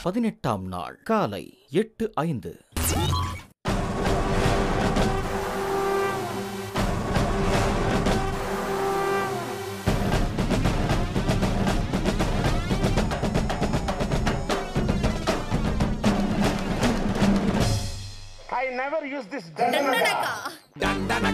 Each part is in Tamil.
பதினெட்டாம் நாள் காலை எட்டு ஐந்து I never use this dandanaga.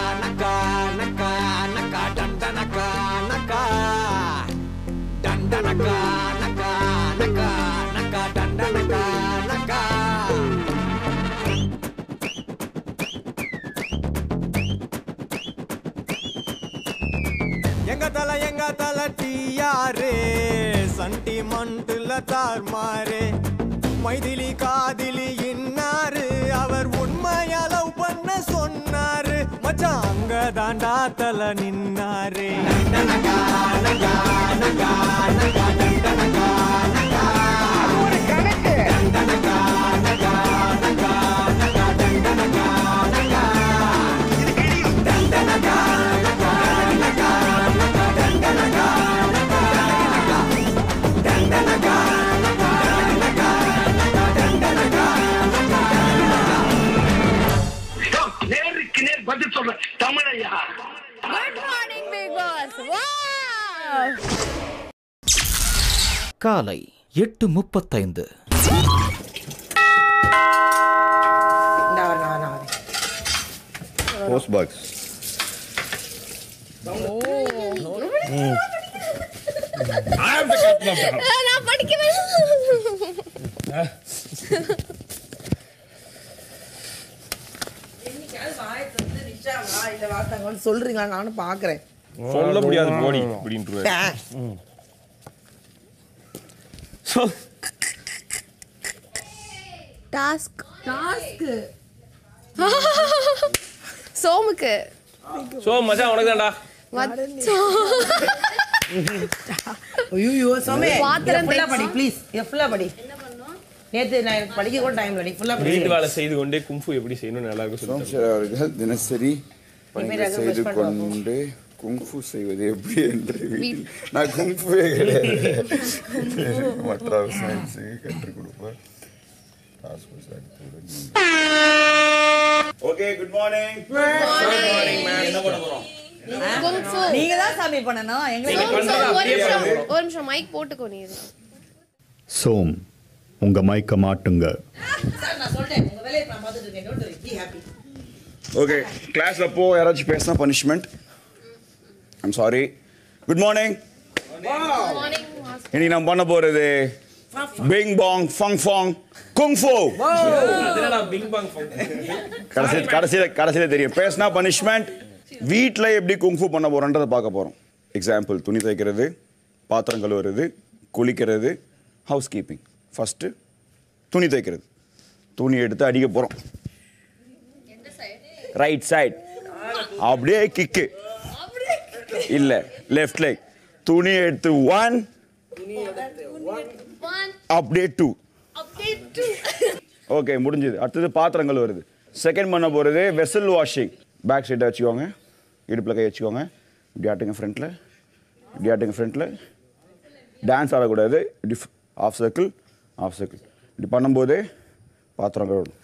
எங்க தல எங்க தல டியாரு சண்டிமண்டுல தார்மாரு மைதிலி காதிலி இன்னாரு அவர் உண்மையா லவ் பண்ண சொன்னாரு மச்சான் அங்க தாண்டா தல நின்னாரு நேருக்கு நேர் பதில் சொல்ற தமிழையா good morning Bigg Boss wow காலை எட்டு முப்பத்தைந்து போஸ்ட் பாக்ஸ் நான் படிக்கவே சொல்றீங்களா நானும் பாக்குறேன் சொல்ல முடியாது போடி அப்படின்ட்டு டாஸ்க் டாஸ்க் சோமுக்கு சோ மச்சான் உனக்கு தான்டா ஐயோ சோமே பாத்திரம் ஃபுல்லா தேய்ச்சு. படி ப்ளீஸ் இத ஃபுல்லா படி நேத்து நான் எனக்கு படிக்க கூட டைம் இல்லை ஃபுல்லா படி வீட்டு வேலை செய்து கொண்டே கும்ஃபு எப்படி செய்யணும் நல்லா இருக்கும் சொல்லி சோம்சர் அவர்கள் தினசரி பணிகள் அது செய்து press பண்ணுவா. கொண்டு குங்ஃபு செய்வது எப்படி என்று வீட்டில் நான் குங்ஃபுவே கிடையாது மற்ற சயின்ஸுக்கு கற்றுக் கொடுப்பேன் ஓகே குட் மார்னிங் குங்ஃபு நீங்க தான் சாமி பண்ணணும் எங்களுக்கு சோம், சோம், ஒரு நிமிஷம் ஒரு நிமிஷம் மைக் போட்டுக்கோ நீ இரு. சோம் உங்க மைக்க மாட்டுங்க சார் நான் சொல்லிட்டேன் உங்க வேலையை நான் பார்த்துட்டு இருக்கேன் don't worry be happy okay கிளாஸ்ல போ யாராச்சும் பேசினா punishment I'm sorry good morning morning இன்னைக்கு நான் பண்ண போறது ping pong fung fang kung fu அதனால பிங் பாங் கடைசி கடைசியில் கடைசியில் தெரியும் பேசினா பனிஷ்மெண்ட் வீட்டில் எப்படி குங்ஃபு பண்ண போகிறோன்றதை பார்க்க போகிறோம் எக்ஸாம்பிள் துணி தைக்கிறது பாத்திரம் கழுவுறது குளிக்கிறது ஹவுஸ் கீப்பிங் ஃபஸ்ட்டு துணி தைக்கிறது துணி எடுத்து அடிக்க போகிறோம் ரைட் சைடு அப்படியே கிக்கு இல்லை லெஃப்ட் லெக் துணி எடுத்து ஒன் அப்படியே டூ ஓகே முடிஞ்சது அடுத்தது பாத்திரங்கள் வருது செகண்ட் பண்ண போகிறது வெசல் வாஷிங் பேக் சைடை வச்சுக்கோங்க இடுப்பில் கை வச்சுக்கோங்க இப்படி ஆட்டுங்க ஃப்ரண்ட்டில் இப்படி ஆட்டுங்க ஃப்ரண்ட்டில் டான்ஸ் ஆடக்கூடாது இப்படி ஆஃப் சர்க்கிள் ஆஃப் சர்க்கிள் இப்படி பண்ணும்போது பாத்திரம் கழுவணும்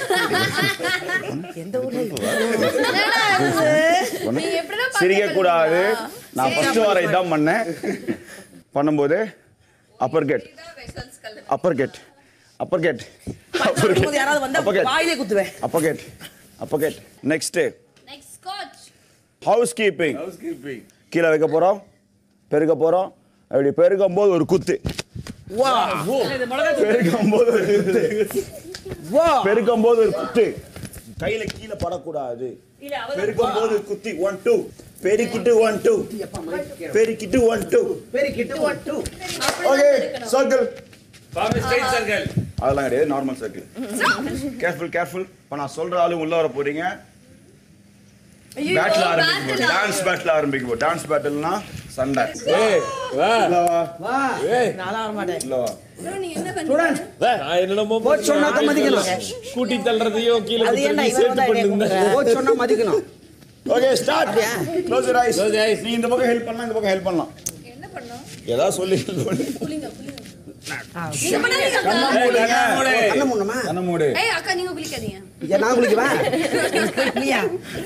ஒண்ணு. நீ எப்படிதான் சிரிக்கக்கூடாது நான் ஃபர்ஸ்ட் வர இதான் பண்ணேன் பண்ணும்போது upper cut upper cut upper cut upper பண்ணும்போது யாராவது வந்தா கெட் வாயிலே குத்துவேன் upper cut upper cut next next coach housekeeping கீழே வைக்க போறோம் பெருக்க போறோம் அப்படி பெருக்கும் போது ஒரு குத்து வா பெருக்கும் போது ஒரு குத்து பெருக்கும் போது ஒரு குத்து கையில கீழே படக்கூடாது பெருக்கும் போது ஒரு குத்தி ஒன் டூ பெருக்கிட்டு ஒன் டூ பெருக்கிட்டு ஒன் டூ பெருக்கிட்டு one two okay circle straight circle அதெல்லாம் கிடையாது நார்மல் சர்க்கிள் கேர்ஃபுல் கேர்ஃபுல் இப்போ நான் சொல்ற ஆளு உள்ள வர போறீங்க பேட்டில் ஆரம்பிக்கும் போது டான்ஸ் பேட்டில் ஆரம்பிக்கும் போது டான்ஸ் பேட்டில்னா சண்டை இல்ல வா நானும் வர மாட்டேன் இல்ல வா நான் என்னமோ சொன்னாக்க மதிக்கணும். கூட்டி தள்ளுறதையோ கீழே அது ஏன்டா குத்துறதையும் இவன் சேர்த்து தான் பண்ணிருந்தேன் கோச் சொன்னா மதிக்கணும் okay start close your eyes நீ இந்த பக்கம் ஹெல்ப் பண்ணலாம் இந்த பக்கம் ஹெல்ப் பண்ணலாம் என்ன பண்ணனும் ஏதாவது சொல்லி சொல்லி நீங்க பண்ணாதீங்க அக்கா. கண்ணை மூடணுமா கண்ண மூடு ஏய் அக்கா நீங்க குளிக்காதீங்க ஏன் நான் குளிக்குவா இல்லையா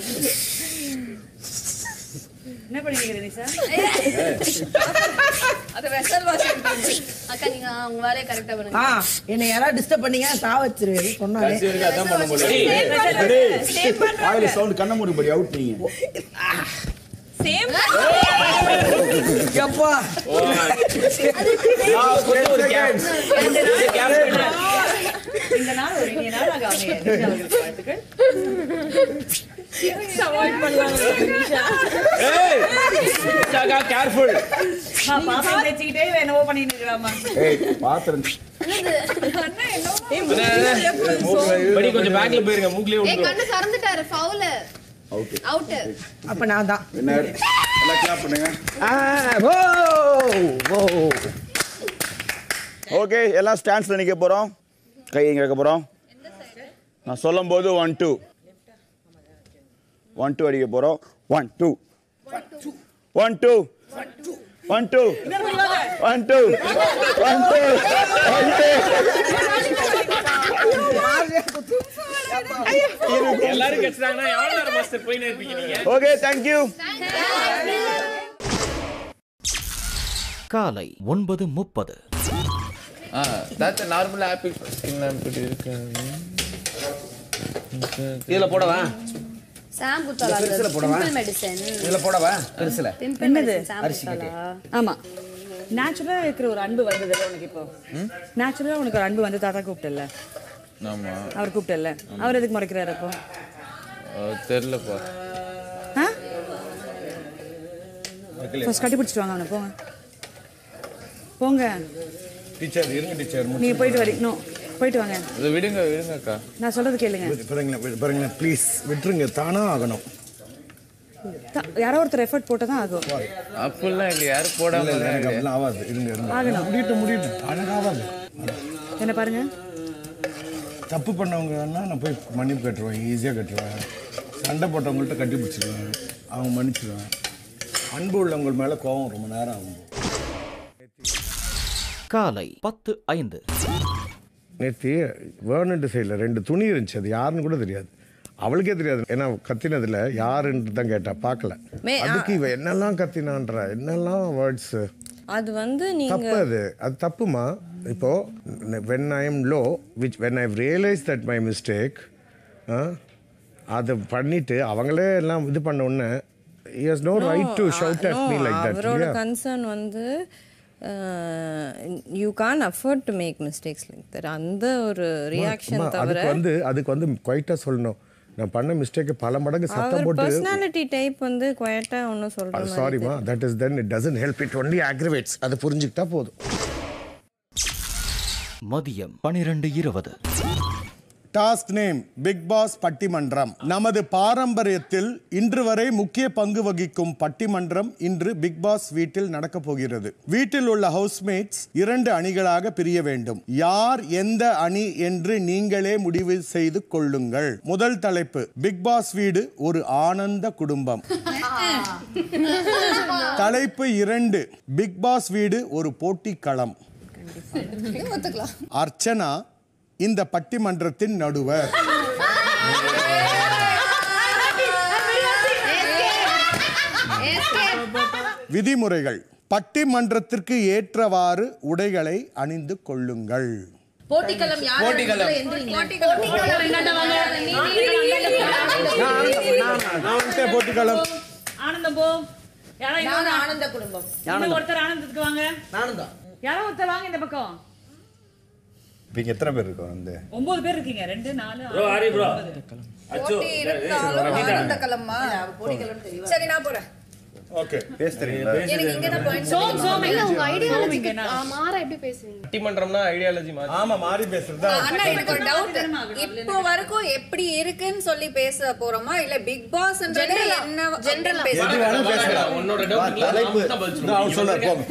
என்ன பண்ணிக்கிறீங்க நிஷா அது வெசல் வாஷ் அக்கா நீங்க உங்க வேலையை கரெக்டா பண்ணுங்க ஆ என்னை யாராவது டிஸ்டர்ப் பண்ணீங்க தா வச்சிருவேன் சொன்னாலே கடைசி வரைக்கும் அதான் பண்ண முடியும் வாயில சவுண்ட் கண்ண மூடு படி அவுட் நீங்க சேம் எப்பா ஒரு கேப் இந்த நாள் ஒரு இனிய நாளாக அமைய நிஷா அவர்களுக்கு வாழ்த்துக்கள் அவாய்ட் பண்ணுவாங்க நிஷா ஏய் கேர்ஃபுல் அம்மா, பாப்பா வச்சுக்கிட்டே இவ என்னவோ பண்ணிட்டு இருக்கலாமா ஏய் பாத்திரம் படி கொஞ்சம் பேக்ல போயிருங்க மூக்லயே ஏய் விட்டுரும் கண்ணு திறந்துட்டாரு ஃபவுல் அவுட் அவுட் அப்ப நான் தான் என்ன எல்லாம் கிளாப் பண்ணுங்க ஓ ஓ ஓகே எல்லாம் ஸ்டாண்ட்ஸ்ல நிக்க போறோம் கை எங்க வைக்க போறோம் நான் சொல்லும் போது ஒன் டூ ஒன் டூ அடிக்க போறோம் one two one two one two one two one two one two எல்லாரும் கெச்சுறாங்கன்னா எவ்வளவு நேரம் மாஸ்டர் போயினே இருப்பீங்க நீங்க ஓகே தேங்க்யூ காலை ஒன்பது முப்பது நார்மல் ஆப்பிள் ஸ்கின் இப்படி இருக்கு இதுல போடவா சாம் குத்தாலா சிம்பிள் மெடிசன் இதுல போடவா பெருசுல பிம்பிள் மெடிசன் சாம் குத்தாலா ஆமா நேச்சுரலா இருக்கிற ஒரு அன்பு வந்தது உனக்கு இப்போ நேச்சுரலா உனக்கு ஒரு அன்பு வந்து தாத்தா கூப்பிட்டல ஆமா அவர் கூப்பிட்டல அவர் எதுக்கு மறைக்கிறாரு அப்போ தெரியலப்பா ஆ ஃபர்ஸ்ட் கட்டி பிடிச்சிட்டு வாங்க அவனை போங்க போங்க டீச்சர் இருங்க டீச்சர் நீங்க போயிட்டு வரீங்க போயிட்டு வாங்க இதை விடுங்க விடுங்க அக்கா நான் சொல்றது கேளுங்க பாருங்களேன் பாருங்களேன் ப்ளீஸ் விட்டுருங்க தானா ஆகணும் த- யாரோ ஒருத்தர் எஃபர்ட் போட்டு தான் ஆகும் அப்படிலாம் இல்லை யாரும் போடாம இல்ல, எனக்கு அப்படிலாம் ஆகாது இருங்க இருங்க ஆகணும். முடியட்டும் முடியட்டும் அழகாக ஆகாது என்ன பாருங்க தப்பு பண்ணவங்கன்னா நான் போய் மன்னிப்பு கட்டுருவேன் ஈஸியாக கட்டுருவேன் சண்டை போட்டவங்கள்ட்ட கட்டி பிடிச்சிருவேன் அவங்க மன்னிச்சிடுவேன் அன்பு உள்ளவங்க மேலே கோவம் ரொம்ப நேரம் ஆகும் காலை பத்து ஐந்து நேற்று வேர்னட்டு சைடில் ரெண்டு துணி இருந்துச்சு அது யாருன்னு கூட தெரியாது அவளுக்கே தெரியாது ஏன்னா கத்தினதுல யாருன்ட்டு தான் கேட்டா பார்க்கல மே- அதுக்கு இவ என்னெல்லாம் கத்தினான்ற என்னெல்லாம் வேர்ட்ஸ் அது வந்து தப்பு அது அது தப்புமா இப்போ when I am low which when I realise that my mistake அதை பண்ணிட்டு அவங்களே எல்லாம் இது பண்ண உடனே has no right to shout at me like that அவரோட இல்லையா கன்சர்ன் வந்து you can't afford to make mistakes like that அந்த ஒரு ரியாக்ஷன் அம்மா, தவிர அதுக்கு வந்து அதுக்கு வந்து குவைட்டாக சொல்லணும் நான் பண்ண மிஸ்டேக்கை பல மடங்கு சத்தம் அவர் போட்டு பர்சனாலிட்டி டைப் வந்து குவைட்டா ஒன்றும் சொல்ற மாதிரி சாரிமா that is then it doesn't help it only aggravates அதை புரிஞ்சுக்கிட்டா போதும் மதியம் பனிரெண்டு இருபது டாஸ்க் நேம் பிக் பாஸ் பட்டிமன்றம் நமது பாரம்பரியத்தில் இன்று வரை முக்கிய பங்கு வகிக்கும் பட்டிமன்றம் இன்று பிக் பாஸ் வீட்டில் நடக்கப் போகிறது வீட்டில் உள்ள ஹவுஸ்மேட்ஸ் இரண்டு அணிகளாக பிரிய வேண்டும் யார் எந்த அணி என்று நீங்களே முடிவு செய்து கொள்ளுங்கள் முதல் தலைப்பு பிக் பாஸ் வீடு ஒரு ஆனந்த குடும்பம் தலைப்பு இரண்டு பிக் பாஸ் வீடு ஒரு போட்டி களம் அர்ச்சனா இந்த பட்டிமன்றத்தின் நடுவர் விதிமுறைகள் பட்டிமன்றத்திற்கு ஏற்றவாறு உடைகளை அணிந்து கொள்ளுங்கள் போட்டிக்களம் யார் போட்டிக்களம். போட்டிக்களம் ஆனந்தம் போ யாரோ நான் இன்னொரு ஆனந்த குடும்பம் இன்னும் ஒருத்தர் ஆனந்தத்துக்கு வாங்க நானும் தான் யாரோ ஒருத்தர் வாங்க இந்த பக்கம் இங்க எத்தனை பேர் இருக்கோம் வந்து ஒன்பது பேர் இருக்கீங்க ரெண்டு நாலு ப்ரோ ஹரி ப்ரோ அச்சோ சரி நான் போறேன் ஓகே பேச தெரியுங்களா எனக்கு இங்க தான் பாயிண்ட் சோம் சோம் இல்ல உங்க சோம் ஐடியாலஜி இங்க நான். மாற எப்படி பேசுவீங்க பட்டிமன்றம்னா ஐடியாலஜி மாதிரி ஆமா மாறி பேசுறது அண்ணா எனக்கு ஒரு டவுட் இப்போ வரைக்கும் எப்படி இருக்குன்னு சொல்லி பேச போறோமா இல்ல பிக் பாஸ் General-ஆ. என்ன General-ஆ. பேச உன்னோட டவுட் அவர் சொல்றாரு போங்க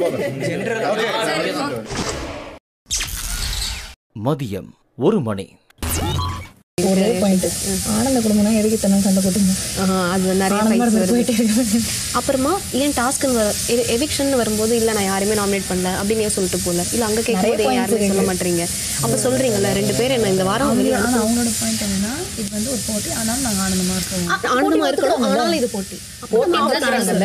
போங்க மதியம் ஒரு மணி ஒரே பாயிண்ட் ஆனந்த குடும்பம்னா எதுக்கு இத்தனை நாள் சண்டை போட்டுங்க அது நிறைய ஆனந்தமா fights இருந்து வருது. போயிட்டே இருக்கு. அப்புறமா ஏன் டாஸ்க்னு வர எவிக்ஷன் வரும்போது இல்ல நான் யாரையுமே நாமினேட் பண்ணல அப்படின்னு ஏன் சொல்லிட்டு போல இல்ல அங்க கேட்கும்போது நிறைய ஏன் யாருமே points சொல்ல இருக்கு. மாட்டீங்க அப்ப சொல்றீங்கல்ல ரெண்டு பேர் என்ன இந்த வாரம் அவங்க- வெளிய ஆனா அனுப்பு. அவங்களோட பாயிண்ட் என்னன்னா இது வந்து ஒரு போட்டி ஆனாலும் நாங்க ஆனந்தமா இருக்கோம் ஆனந்தமா இருக்கணும் ஆனாலும் இது போட்டி அப்போ நம்ம ஆனந்தம்ல.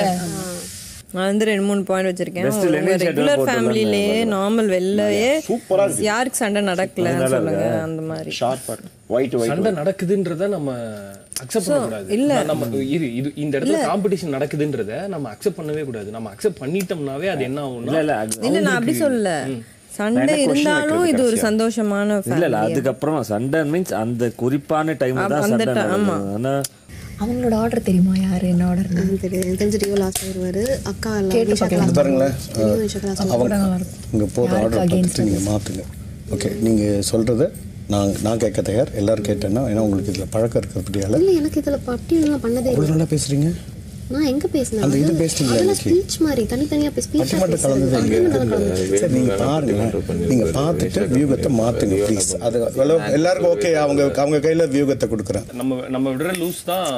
நான் வந்து ரெண்டு மூணு பாயிண்ட் வச்சிருக்கேன் Best lemon chat ரெகுலர் போட்டுடலாம் ஃபேமிலிலேயே நார்மல் வெளிலயே சூப்பரா இருக்கு. யாருக்கு சண்டை நடக்கலன்னு சொல்லுங்க அந்த மாதிரி ஷார்ப்பா ஒயிட் ஒயிட் சண்டை நடக்குதுன்றத நம்ம அக்செப்ட் So, பண்ணக்கூடாது இல்ல. நான் நம்ம இரு இது இந்த இடத்துல காம்படிஷன் நடக்குதுன்றத நம்ம அக்செப்ட் பண்ணவே கூடாது நம்ம அக்செப்ட் பண்ணிட்டோம்னாவே அது என்ன ஆகும்னா இல்ல, இல்ல, அது- இல்ல நான் அப்படி சொல்லல சண்டை எனக்கு question இருந்தாலும் இருக்கு இது ஒரு கடைசியா. சந்தோஷமான இல்ல இல்ல family. அதுக்கப்புறம் சண்டை மீன்ஸ் அந்த குறிப்பான டைம் அப்ப தான் அந்த சண்டை ti- ஆமா. நடக்கும். ஆனா அவங்களோட ஆர்டர் தெரியுமா யாரு என்ன ஆர்டர் தெரியுது தெரிஞ்சு டியோ லாஸ்ட் வருவாரு அக்கா கேட்டு பார்க்கலாம். பாருங்களேன் தெரியும் நிஷா class அவங்க நல்லா இருக்கும். இங்கே போடுற யாருக்கு ஆர்டர் against பார்த்துட்டு நீங்கள் மாற்றுங்க ஓகே நீங்கள் சொல்கிறத நான் நான் கேட்க தயார் எல்லாரும் கேட்டேன்னா ஏன்னா உங்களுக்கு இதில் பழக்கம் இருக்கிறபடியால இல்ல எனக்கு இதுல பட்டியலாம் பண்ணதே அவ்வளோ இல்லை நல்லா பேசுகிறீங்க நான் எங்க பேசினேன் அந்த இது அது- பேசுனீங்களா அதெல்லாம் இன்னைக்கு? ஸ்பீச் மாதிரி தனித்தனியா ஸ்பீச் பட்டிமன்றம் கலந்தது இங்கே சரி நீங்கள் பாருங்க நீங்கள் பார்த்துட்டு வியூகத்தை மாற்றுங்க ப்ளீஸ் அது எவ்வளோ எல்லாருக்கும் ஓகே அவங்க அவங்க கையில் வியூகத்தை கொடுக்குறேன் நம்ம நம்ம விடுற லூஸ் தான்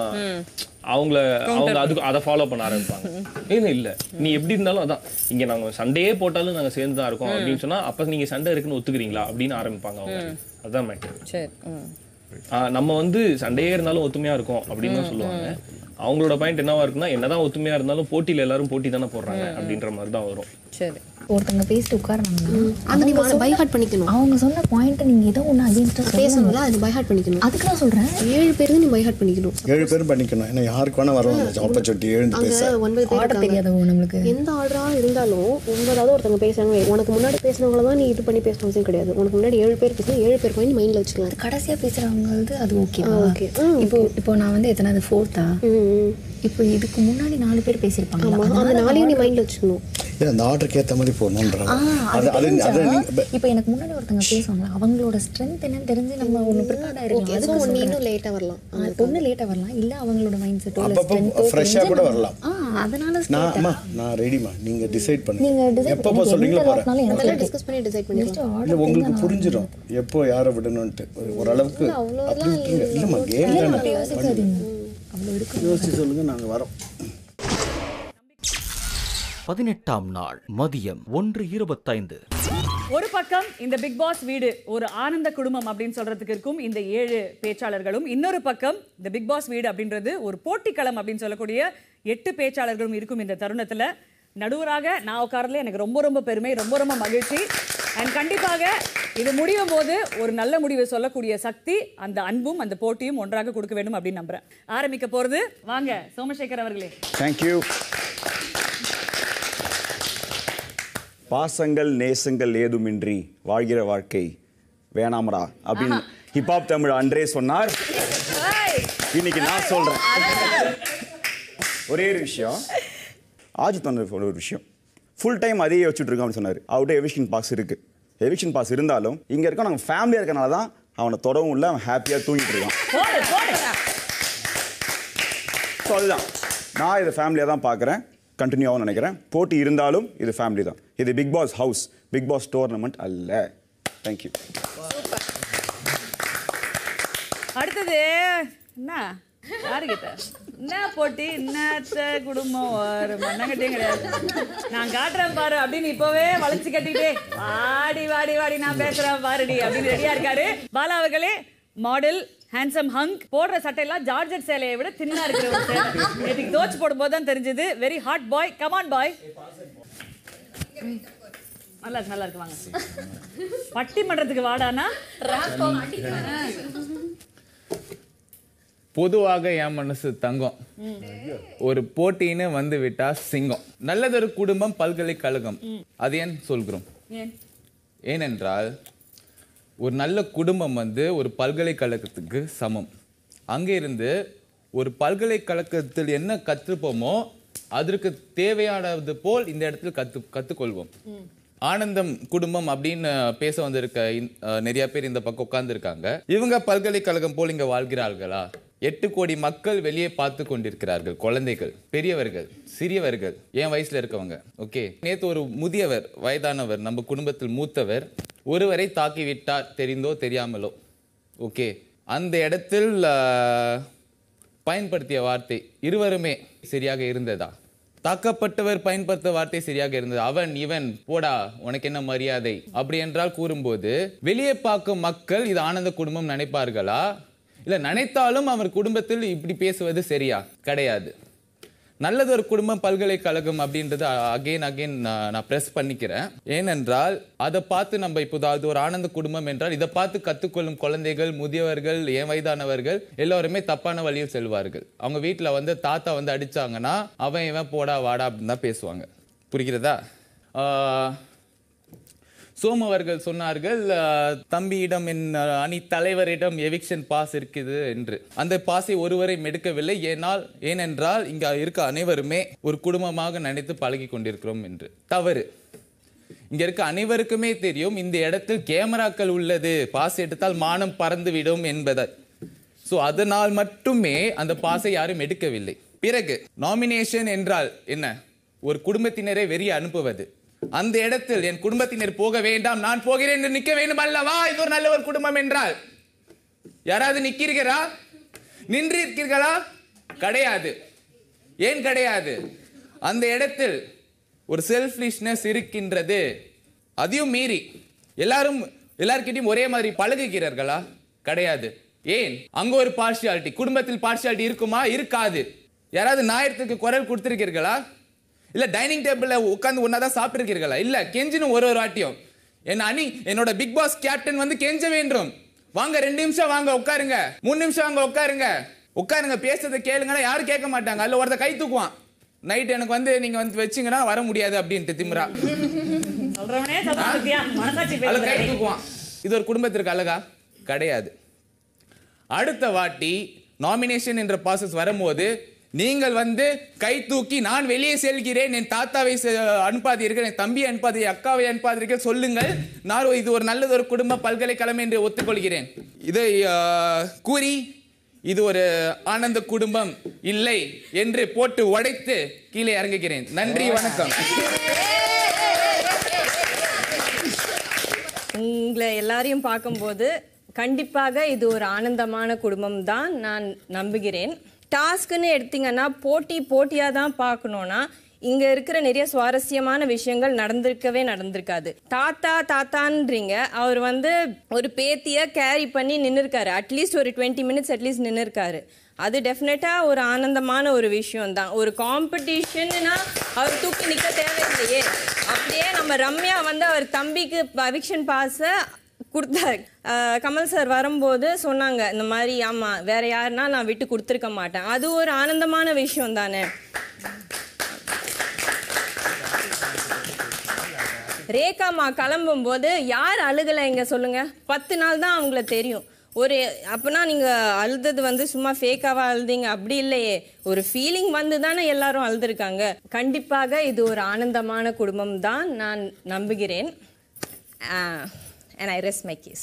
அவங்கள அவங்க அதுக்கு அதை ஃபாலோ பண்ண ஆரம்பிப்பாங்க ஏன்னு இல்ல நீ எப்படி இருந்தாலும் அதான் இங்க நாங்க சண்டையே போட்டாலும் நாங்க சேர்ந்து தான் இருக்கோம் அப்படின்னு சொன்னா அப்ப நீங்க சண்டை இருக்குன்னு ஒத்துக்கிறீங்களா அப்படின்னு ஆரம்பிப்பாங்க அவங்க அதான் மேட்டர் சரி ம். நம்ம வந்து சண்டையே இருந்தாலும் ஒத்துமையா இருக்கோம் அப்படின்னு தான் சொல்லுவாங்க அவங்களோட பாயிண்ட் என்னவா இருக்குன்னா என்னதான் ஒத்துமையா இருந்தாலும் போட்டியில எல்லாரும் போட்டி தானே போடுறாங்க அப்படின்ற மாதிரி தான் வரும் சரி ஒருத்தவங்க பேசிட்டு உட்காருனாங்கன்னா அது நீ பை ஹார்ட் பண்ணிக்கணும் அவங்க சொன்ன பாயிண்ட் நீங்க ஏதோ ஒண்ணு அகைன்ஸ்டா பேசணும்ல அது பை ஹார்ட் பண்ணிக்கணும் அதுக்கு நான் சொல்றேன் ஏழு பேர் நீ பை ஹார்ட் பண்ணிக்கணும் ஏழு பேரும் பண்ணிக்கணும் ஏன்னா யாருக்கு வேணா வரலாம் ஆப்பர்ச்சுனிட்டி எழுந்து அங்க பேச ஒன்பது பேர் ஆர்டர் இருக்காங்க. தெரியாதவங்க நம்மளுக்கு எந்த ஆர்டரா இருந்தாலும் ஒன்பதாவது ஒருத்தவங்க பேசுறாங்க உனக்கு முன்னாடி பேசினவங்கள தான் நீ இது பண்ணி பேசணும் அவசியம் கிடையாது உனக்கு முன்னாடி ஏழு பேர் பேசினா ஏழு பேர் பாயிண்ட் மைண்ட்ல வச்சுக்கலாம் கடைசியா பேசுறவங்க வந்து அது ஓகே ஆ, okay. ஆ, இப்போ இப்போ நான் வந்து எத்தனாவது ஃபோர்த்தா ம், ம். இப்போ இதுக்கு முன்னாடி நாலு பேர் பேசியிருப்பாங்க ஆமா அந்த நாளையும் நீ மைண்ட்ல வச்சுக்கணும் ஏன் அந்த ஆர்டருக்கு ஏற்ற மாதிரி போகணுன்றாங்க அது அது அது தெரிஞ்சா, அது நீங்க இப்போ எனக்கு முன்னாடி ஒருத்தவங்க பேசுவாங்க அவங்களோட ஸ்ட்ரென்த் என்னன்னு தெரிஞ்சு நம்ம ஒன்று ப்ரிப்பேர்டாக ஓகே இருக்கலாம் ஸோ அதுக்கு நீ சொல்றேன். இன்னும் லேட்டா வரலாம் ஆ, ஒண்ணு லேட்டா வரலாம் இல்ல அவங்களோட மைண்ட் செட்டோ இல்ல அப்பப்போ ஸ்ட்ரென்த்தோ ஃப்ரெஷ்ஷாக கூட வரலாம் ஆ அதனால நான் அம்மா நான் ரெடிமா நீங்க டிசைட் நீங்க பண்ணுங்க decide எப்போ பண்ணுங்க. சொல்றீங்களோ எந்த போறேன் அளவுக்குனாலும் எனக்கு அதெல்லாம் okay. டிஸ்கஸ் பண்ணி டிசைட் Just பண்ணிக்கலாம் order இல்ல உங்களுக்கு தெரிஞ்சா நான் புரிஞ்சிடும் எப்போ யாரை விடணும்ட்டு ஒரு- ஓரளவுக்கு அப்படி விட்டுருங்க இல்லைம்மா கேம் இல்ல, தானே அப்படி யோசிக்காதீங்க அவ்வளோ இருக்கு யோசிச்சு சொல்லுங்க நாங்க வரோம் பதினெட்டாம் நாள் மதியம் ஒன்று இருபத்தைந்து ஒரு பக்கம் இந்த பிக் பாஸ் வீடு ஒரு ஆனந்த குடும்பம் அப்படின்னு சொல்றதுக்கு இருக்கும் இந்த ஏழு பேச்சாளர்களும் இன்னொரு பக்கம் இந்த பிக் பாஸ் வீடு அப்படின்றது ஒரு போட்டிக்களம் அப்படின்னு சொல்லக்கூடிய எட்டு பேச்சாளர்களும் இருக்கும் இந்த தருணத்துல நடுவராக நான் உட்காரதுல எனக்கு ரொம்ப ரொம்ப பெருமை ரொம்ப ரொம்ப மகிழ்ச்சி அண்ட் கண்டிப்பாக இது முடியும் போது ஒரு நல்ல முடிவை சொல்லக்கூடிய சக்தி அந்த அன்பும் அந்த போட்டியும் ஒன்றாக கொடுக்க வேண்டும் அப்படின்னு நம்புறேன் ஆரம்பிக்க போறது வாங்க சோமசேகர் அவர்களே தேங்க்யூ பாசங்கள் நேசங்கள் ஏதுமின்றி வாழ்கிற வாழ்க்கை வேணாமடா அப்படின்னு ஹிப்ஹாப் தமிழ் அன்றே சொன்னார் இன்னைக்கு நான் சொல்றேன் ஒரே ஒரு விஷயம் ஆஜித் வந்து ஒரு விஷயம் ஃபுல் டைம் அதையே வச்சுட்டு இருக்கோம் அப்படின்னு சொன்னார் அவர்கிட்ட எவிஷன் பாஸ் இருக்கு எவிஷன் பாஸ் இருந்தாலும் இங்க இருக்க நாங்கள் ஃபேமிலியாக இருக்கனால தான் அவனை தொடவும் இல்லை அவன் ஹாப்பியாக தூங்கிட்டு இருக்கான் ஸோ அதுதான் நான் இதை ஃபேமிலியாக தான் பார்க்குறேன் கண்டினியூ ஆகும் நினைக்கிறேன் போட்டி இருந்தாலும் இது ஃபேமிலி தான் இது Bigg Boss house Bigg Boss tournament அல்ல தேங்க்யூ அடுத்தது என்ன யாருக்கிட்ட என்ன போட்டி என்னத்த குடும்பம் ஒரு மண்ணங்கட்டியும் கிடையாது நான் காட்டுறேன் பாரு அப்படின்னு இப்பவே வளைச்சு கட்டிட்டே வாடி வாடி வாடி நான் பேசுறேன் பாருடி அப்படின்னு ரெடியா இருக்காரு பாலா அவர்களே மாடல் ஹேண்ட்ஸம் ஹங்க் போடுற சட்டையெல்லாம் ஜார்ஜட் சேலையை விட தின்னா இருக்கிற ஒரு சேலை நேற்றுக்கு தோச்சு போடும்போது தான் தெரிஞ்சது very hot boy come on boy நல்லா இருக்கு நல்லா இருக்கு வாங்க பட்டிமன்றத்துக்கு வாடானா பொதுவாக என் மனசு தங்கம் ஒரு போட்டின்னு வந்து விட்டா சிங்கம் நல்லதொரு குடும்பம் பல்கலைக்கழகம் அது ஏன் சொல்கிறோம் ஏன் ஏனென்றால் ஒரு நல்ல குடும்பம் வந்து ஒரு பல்கலைக்கழகத்துக்கு சமம் அங்கே இருந்து ஒரு பல்கலைக்கழகத்தில் என்ன கற்றுப்போமோ அதற்கு தேவையானது போல் இந்த இடத்துல கத்து கற்றுக்கொள்வோம் ஆனந்தம் குடும்பம் அப்படின்னு பேச வந்திருக்க இந்த- அஹ், நிறைய பேர் இந்த பக்கம் உட்கார்ந்துருக்காங்க இவங்க பல்கலைக்கழகம் போல் இங்க வாழ்கிறார்களா எட்டு கோடி மக்கள் வெளியே பார்த்து கொண்டிருக்கிறார்கள் குழந்தைகள் பெரியவர்கள் சிறியவர்கள் என் வயசுல இருக்கவங்க ஓகே நேத்து ஒரு முதியவர் வயதானவர் நம்ம குடும்பத்தில் மூத்தவர் ஒருவரை தாக்கி விட்டார் தெரிந்தோ தெரியாமலோ ஓகே அந்த இடத்தில் ஆஹ், பயன்படுத்திய வார்த்தை இருவருமே சரியாக இருந்ததா தாக்கப்பட்டவர் பயன்படுத்த வார்த்தை சரியாக இருந்தது அவன் இவன் போடா உனக்கு என்ன மரியாதை அப்படி என்றால் கூறும்போது வெளியே பார்க்கும் மக்கள் இது ஆனந்த குடும்பம் நினைப்பார்களா இல்ல நினைத்தாலும் அவர் குடும்பத்தில் இப்படி பேசுவது சரியா கிடையாது நல்லது ஒரு குடும்பம் பல்கலைக்கழகம் அப்படின்றது அகைன் அகைன் நான் ப்ரெஸ் பண்ணிக்கிறேன் ஏனென்றால் அதை பார்த்து நம்ம இப்போ அது ஒரு ஆனந்த குடும்பம் என்றால் இதை பார்த்து கற்றுக்கொள்ளும் குழந்தைகள் முதியவர்கள் ஏன் வயதானவர்கள் எல்லாருமே தப்பான வழியில் செல்வார்கள் அவங்க வீட்டில் வந்து தாத்தா வந்து அடிச்சாங்கன்னா அவன் இவன் போடா வாடா அப்படின்னு தான் பேசுவாங்க புரிகிறதா ஆஹ், சோமு அவர்கள் சொன்னார்கள் அஹ், தம்பியிடம் என் அஹ், அணி தலைவரிடம் எவிக்ஷன் பாஸ் இருக்குது என்று அந்த பாஸை ஒருவரை எடுக்கவில்லை ஏனால் ஏனென்றால் இங்க இருக்க அனைவருமே ஒரு குடும்பமாக நினைத்து பழகி கொண்டிருக்கிறோம் என்று தவறு இங்க இருக்க அனைவருக்குமே தெரியும் இந்த இடத்தில் கேமராக்கள் உள்ளது பாஸ் எடுத்தால் மானம் பறந்துவிடும் என்பதை ஸோ அதனால் மட்டுமே அந்த பாஸை யாரும் எடுக்கவில்லை பிறகு நாமினேஷன் என்றால் என்ன ஒரு குடும்பத்தினரை வெறிய அனுப்புவது அந்த இடத்தில் என் குடும்பத்தினர் போக வேண்டாம் நான் போகிறேன் என்று நிற்க வேண்டும் அல்லவா இது ஒரு நல்ல ஒரு குடும்பம் என்றால் யாராவது நிக்கிறீர்களா நின்று இருக்கிறீர்களா கிடையாது ஏன் கிடையாது அந்த இடத்தில் ஒரு செல்ஃபிஷ்னஸ் இருக்கின்றது அதையும் மீறி எல்லாரும் எல்லார்கிட்டயும் ஒரே மாதிரி பழகுகிறார்களா கிடையாது ஏன் அங்க ஒரு பார்ஷியாலிட்டி குடும்பத்தில் பார்ஷியாலிட்டி இருக்குமா இருக்காது யாராவது ஞாயிறத்துக்கு குரல் கொடுத்திருக்கீர்களா இல்ல டைனிங் டேபிள்ல உட்கார்ந்து ஒன்னா தான் சாப்பிட்டிருக்கீர்களா இல்ல கெஞ்சினும் ஒரு ஒரு வாட்டியும் என் அணி என்னோட பிக் பாஸ் கேப்டன் வந்து கெஞ்ச வேண்டும் வாங்க ரெண்டு நிமிஷம் வாங்க உட்காருங்க மூணு நிமிஷம் வாங்க உட்காருங்க உட்காருங்க பேசுறதை கேளுங்கன்னா யாரும் கேட்க மாட்டாங்க அதுல ஒருத்த கை தூக்குவான் நைட் எனக்கு வந்து நீங்க வந்து வச்சீங்கன்னா வர முடியாது அப்படின்ட்டு திமிரா சொல்றவனே சொல்றான் பாத்தியா? மனசாட்சி அதுல கை பேசுறானே. தூக்குவான் இது ஒரு குடும்பத்திற்கு அழகா கிடையாது அடுத்த வாட்டி நாமினேஷன் என்ற ப்ராசஸ் வரும்போது நீங்கள் வந்து கை தூக்கி நான் வெளியே செல்கிறேன் என் தாத்தாவை செ- அனுப்பாதீர்கள் என் தம்பி அனுப்பாதீர்கள் அக்காவை அனுப்பாதீர்கள் சொல்லுங்கள் நான் இது ஒரு நல்லது ஒரு குடும்ப பல்கலைக்கழகம் என்று ஒத்துக்கொள்கிறேன் இதை ஆஹ், கூறி இது ஒரு ஆனந்த குடும்பம் இல்லை என்று போட்டு உடைத்து கீழே இறங்குகிறேன் நன்றி வணக்கம் உங்களை எல்லாரையும் பார்க்கும்போது கண்டிப்பாக இது ஒரு ஆனந்தமான குடும்பம் தான் நான் நம்புகிறேன் டாஸ்க்குன்னு எடுத்தீங்கன்னா போட்டி போட்டியாக தான் பார்க்கணுன்னா இங்கே இருக்கிற நிறைய சுவாரஸ்யமான விஷயங்கள் நடந்திருக்கவே நடந்திருக்காது தாத்தா தாத்தான்றீங்க அவர் வந்து ஒரு பேத்தியை கேரி பண்ணி நின்றுருக்காரு அட்லீஸ்ட் ஒரு டுவெண்ட்டி மினிட்ஸ் அட்லீஸ்ட் நின்றுருக்காரு அது டெஃபினட்டாக ஒரு ஆனந்தமான ஒரு விஷயம் தான் ஒரு காம்படிஷன்னா அவர் தூக்கி நிற்க தேவையில்லையே அப்படியே நம்ம ரம்யா வந்து அவர் தம்பிக்கு அவிக்ஷன் பாஸை கொடுத்தாரு அஹ் கமல் சார் வரும்போது சொன்னாங்க இந்த மாதிரி ஆமாம் வேற யாருன்னா நான் விட்டு கொடுத்துருக்க மாட்டேன் அது ஒரு ஆனந்தமான விஷயம் தானே ரேகாமா கிளம்பும்போது யார் அழுகலை இங்க சொல்லுங்க பத்து நாள் தான் அவங்கள தெரியும் ஒரு அப்பனா நீங்க அழுதது வந்து சும்மா ஃபேக்காவா அழுதீங்க அப்படி இல்லையே ஒரு ஃபீலிங் வந்து தானே எல்லாரும் அழுதுருக்காங்க கண்டிப்பாக இது ஒரு ஆனந்தமான குடும்பம் தான் நான் நம்புகிறேன் and I rest my case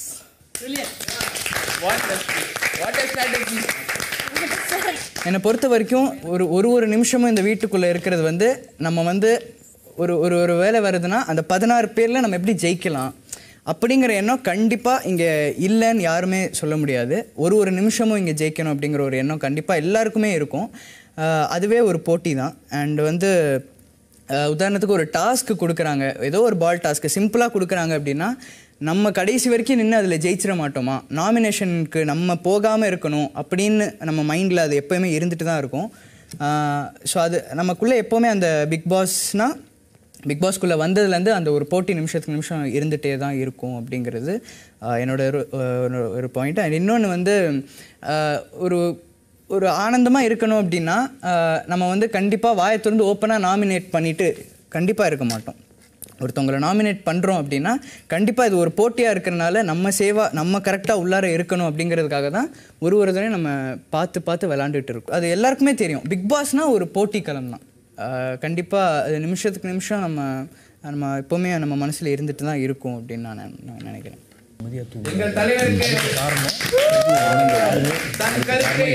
என்னை பொறுத்த வரைக்கும் ஒரு ஒரு ஒரு நிமிஷமும் இந்த வீட்டுக்குள்ளே இருக்கிறது வந்து நம்ம வந்து ஒரு ஒரு ஒரு வேலை வருதுன்னா அந்த பதினாறு பேரில் நம்ம எப்படி ஜெயிக்கலாம் அப்படிங்கிற எண்ணம் கண்டிப்பாக இங்கே இல்லைன்னு யாருமே சொல்ல முடியாது ஒரு ஒரு நிமிஷமும் இங்கே ஜெயிக்கணும் அப்படிங்கிற ஒரு எண்ணம் கண்டிப்பாக எல்லாருக்குமே இருக்கும் ஆஹ் அதுவே ஒரு போட்டி தான் அண்ட் வந்து ஆஹ் உதாரணத்துக்கு ஒரு டாஸ்க் கொடுக்குறாங்க ஏதோ ஒரு பால் டாஸ்க்கு சிம்பிளாக கொடுக்குறாங்க அப்படின்னா நம்ம கடைசி வரைக்கும் நின்று அதில் ஜெயிச்சிட மாட்டோமா நாமினேஷனுக்கு நம்ம போகாமல் இருக்கணும் அப்படின்னு நம்ம மைண்டில் அது எப்போயுமே இருந்துட்டு தான் இருக்கும் ஸோ அது நமக்குள்ளே எப்போவுமே அந்த பிக் பாஸ்னால் பிக் பாஸ்க்குள்ளே வந்ததுலேருந்து அந்த ஒரு போட்டி நிமிஷத்துக்கு நிமிஷம் இருந்துகிட்டே தான் இருக்கும் அப்படிங்கிறது ஆஹ் என்னோட ஒரு ஒரு- ஒரு பாயிண்ட் அண்ட் இன்னொன்று வந்து ஆஹ் ஒரு ஒரு ஆனந்தமாக இருக்கணும் அப்படின்னா ஆஹ் நம்ம வந்து கண்டிப்பாக வாயை திறந்து ஓப்பனாக நாமினேட் பண்ணிட்டு கண்டிப்பாக இருக்க மாட்டோம் ஒருத்தவங்களை நாமினேட் பண்ணுறோம் அப்படின்னா கண்டிப்பாக இது ஒரு போட்டியாக இருக்கிறனால நம்ம சேவா நம்ம கரெக்டாக உள்ளார இருக்கணும் அப்படிங்கிறதுக்காக தான் ஒரு ஒரு தடவையும் நம்ம பார்த்து பார்த்து விளாண்டுட்டு இருக்கோம் அது எல்லாருக்குமே தெரியும் பிக் பாஸ்னால் ஒரு போட்டி களம் தான் கண்டிப்பாக அது நிமிஷத்துக்கு நிமிஷம் நம்ம நம்ம எப்போவுமே நம்ம மனசில் இருந்துட்டு தான் இருக்கும் அப்படின்னு நான் நெ- நான் நினைக்கிறேன் எங்கள் தலைவருக்கு தன் கருத்தை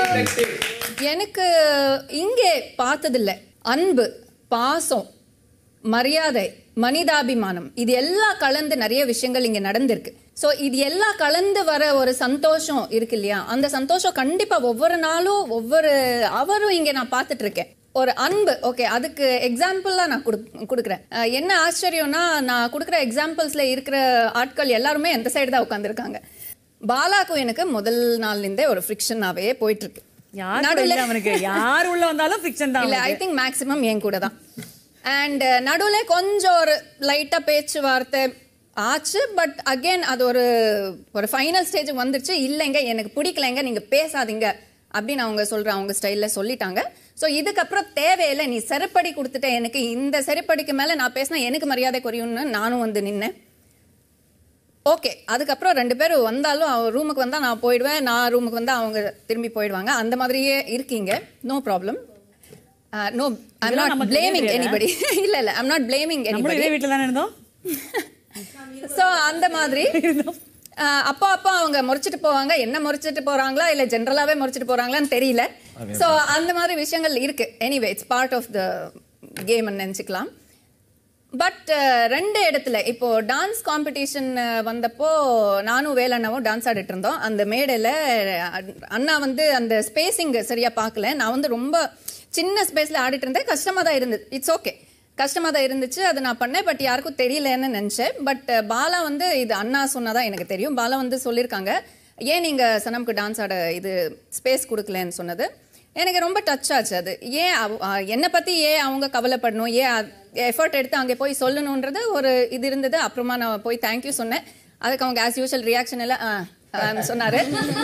எனக்கு இங்கே பார்த்ததில்ல அன்பு பாசம் மரியாதை மனிதாபிமானம் இது எல்லாம் கலந்து நிறைய விஷயங்கள் இங்க நடந்திருக்கு ஸோ இது எல்லாம் கலந்து வர ஒரு சந்தோஷம் இருக்கு இல்லையா அந்த சந்தோஷம் கண்டிப்பா ஒவ்வொரு நாளும் ஒவ்வொரு அவரும் இங்க நான் பார்த்துட்டு இருக்கேன் ஒரு அன்பு ஓகே அதுக்கு எக்ஸாம்பிளாக நான் கொடு கொடுக்குறேன் அஹ் என்ன ஆச்சரியம்னா நான் கொடுக்குற எக்ஸாம்பிள்ஸ்ல இருக்கிற ஆட்கள் எல்லாருமே எந்த சைடு தான் உட்காந்துருக்காங்க பாலாக்கும் எனக்கு முதல் நாள்லேருந்தே ஒரு ஃப்ரிக்ஷனாகவே போயிட்டு இருக்கு யார் நடுவுல- கூட இல்ல அவனுக்கு யார் உள்ள வந்தாலும் ஃபிக்ஷன் தான் இல்ல ஐ அவனுக்கு. திங்க் மேக்ஸிமம் என் கூட தான் அண்ட் நடுவில் கொஞ்சம் ஒரு லைட்டாக பேச்சுவார்த்தை ஆச்சு பட் அகைன் அது ஒரு ஒரு ஃபைனல் ஸ்டேஜுக்கு வந்துருச்சு இல்லைங்க எனக்கு பிடிக்கலைங்க நீங்க பேசாதீங்க அப்படின்னு அவங்க சொல்ற அவங்க ஸ்டைலில் சொல்லிட்டாங்க ஸோ இதுக்கப்புறம் தேவையில்லை நீ செருப்படி கொடுத்துட்ட எனக்கு இந்த செருப்படிக்கு மேலே நான் பேசினா எனக்கு மரியாதை குறையும்னு நானும் வந்து நின்னேன் ஓகே அதுக்கப்புறம் ரெண்டு பேரும் வந்தாலும் அவ ரூமுக்கு வந்தால் நான் போயிடுவேன் நான் ரூமுக்கு வந்தால் அவங்க திரும்பி போயிடுவாங்க அந்த மாதிரியே இருக்கீங்க நோ ப்ராப்ளம் நோ ஐம் இதெல்லாம் நாட் நமக்கு பிளேமிங் தெரியாது. எனிபடி இல்ல இல்ல ஐம் நாட் பிளேமிங் நம்மளும் இதே எனிபடி வீட்டில் தானே இருந்தோம் ஸோ அந்த மாதிரி அஹ், அப்போ அப்போ அவங்க முறைச்சிட்டு போவாங்க என்ன முறைச்சிட்டு போறாங்களா இல்ல ஜென்ரலாவே முறைச்சிட்டு போறாங்களான்னு தெரியல ஸோ அந்த மாதிரி விஷயங்கள் இருக்கு anyway it's part of the game நினச்சிக்கலாம் பட் ரெண்டு இடத்துல இப்போ டான்ஸ் காம்படிஷன் வந்தப்போ நானும் வேலண்ணாவும் டான்ஸ் ஆடிட்டு இருந்தோம் அந்த மேடையில் அண்ணா வந்து அந்த ஸ்பேசிங் சரியா பார்க்கல நான் வந்து ரொம்ப சின்ன ஸ்பேஸ்ல ஆடிட்டு இருந்தேன் கஷ்டமா தான் இருந்தது இட்ஸ் ஓகே கஷ்டமா தான் இருந்துச்சு அது நான் பண்ணேன் பட் யாருக்கும் தெரியலன்னு நினைச்சேன் பட் பாலா வந்து இது அண்ணா சொன்னதான் எனக்கு தெரியும் பாலா வந்து சொல்லியிருக்காங்க ஏன் நீங்க சனம்க்கு டான்ஸ் ஆட இது ஸ்பேஸ் கொடுக்கலன்னு சொன்னது எனக்கு ரொம்ப டச் ஆச்சு அது ஏன் அவ- அஹ் என்னை பத்தி ஏன் அவங்க கவலைப்படணும் ஏன் எஃபர்ட் எடுத்து அங்கே போய் சொல்லணுன்றது ஒரு இது இருந்தது அப்புறமா நான் போய் தேங்க்யூ சொன்னேன் அதுக்கு அவங்க ஆஸ் யூஷுவல் ரியாக்ஷன் எல்லாம் ஆ, ஆன்னு சொன்னாரு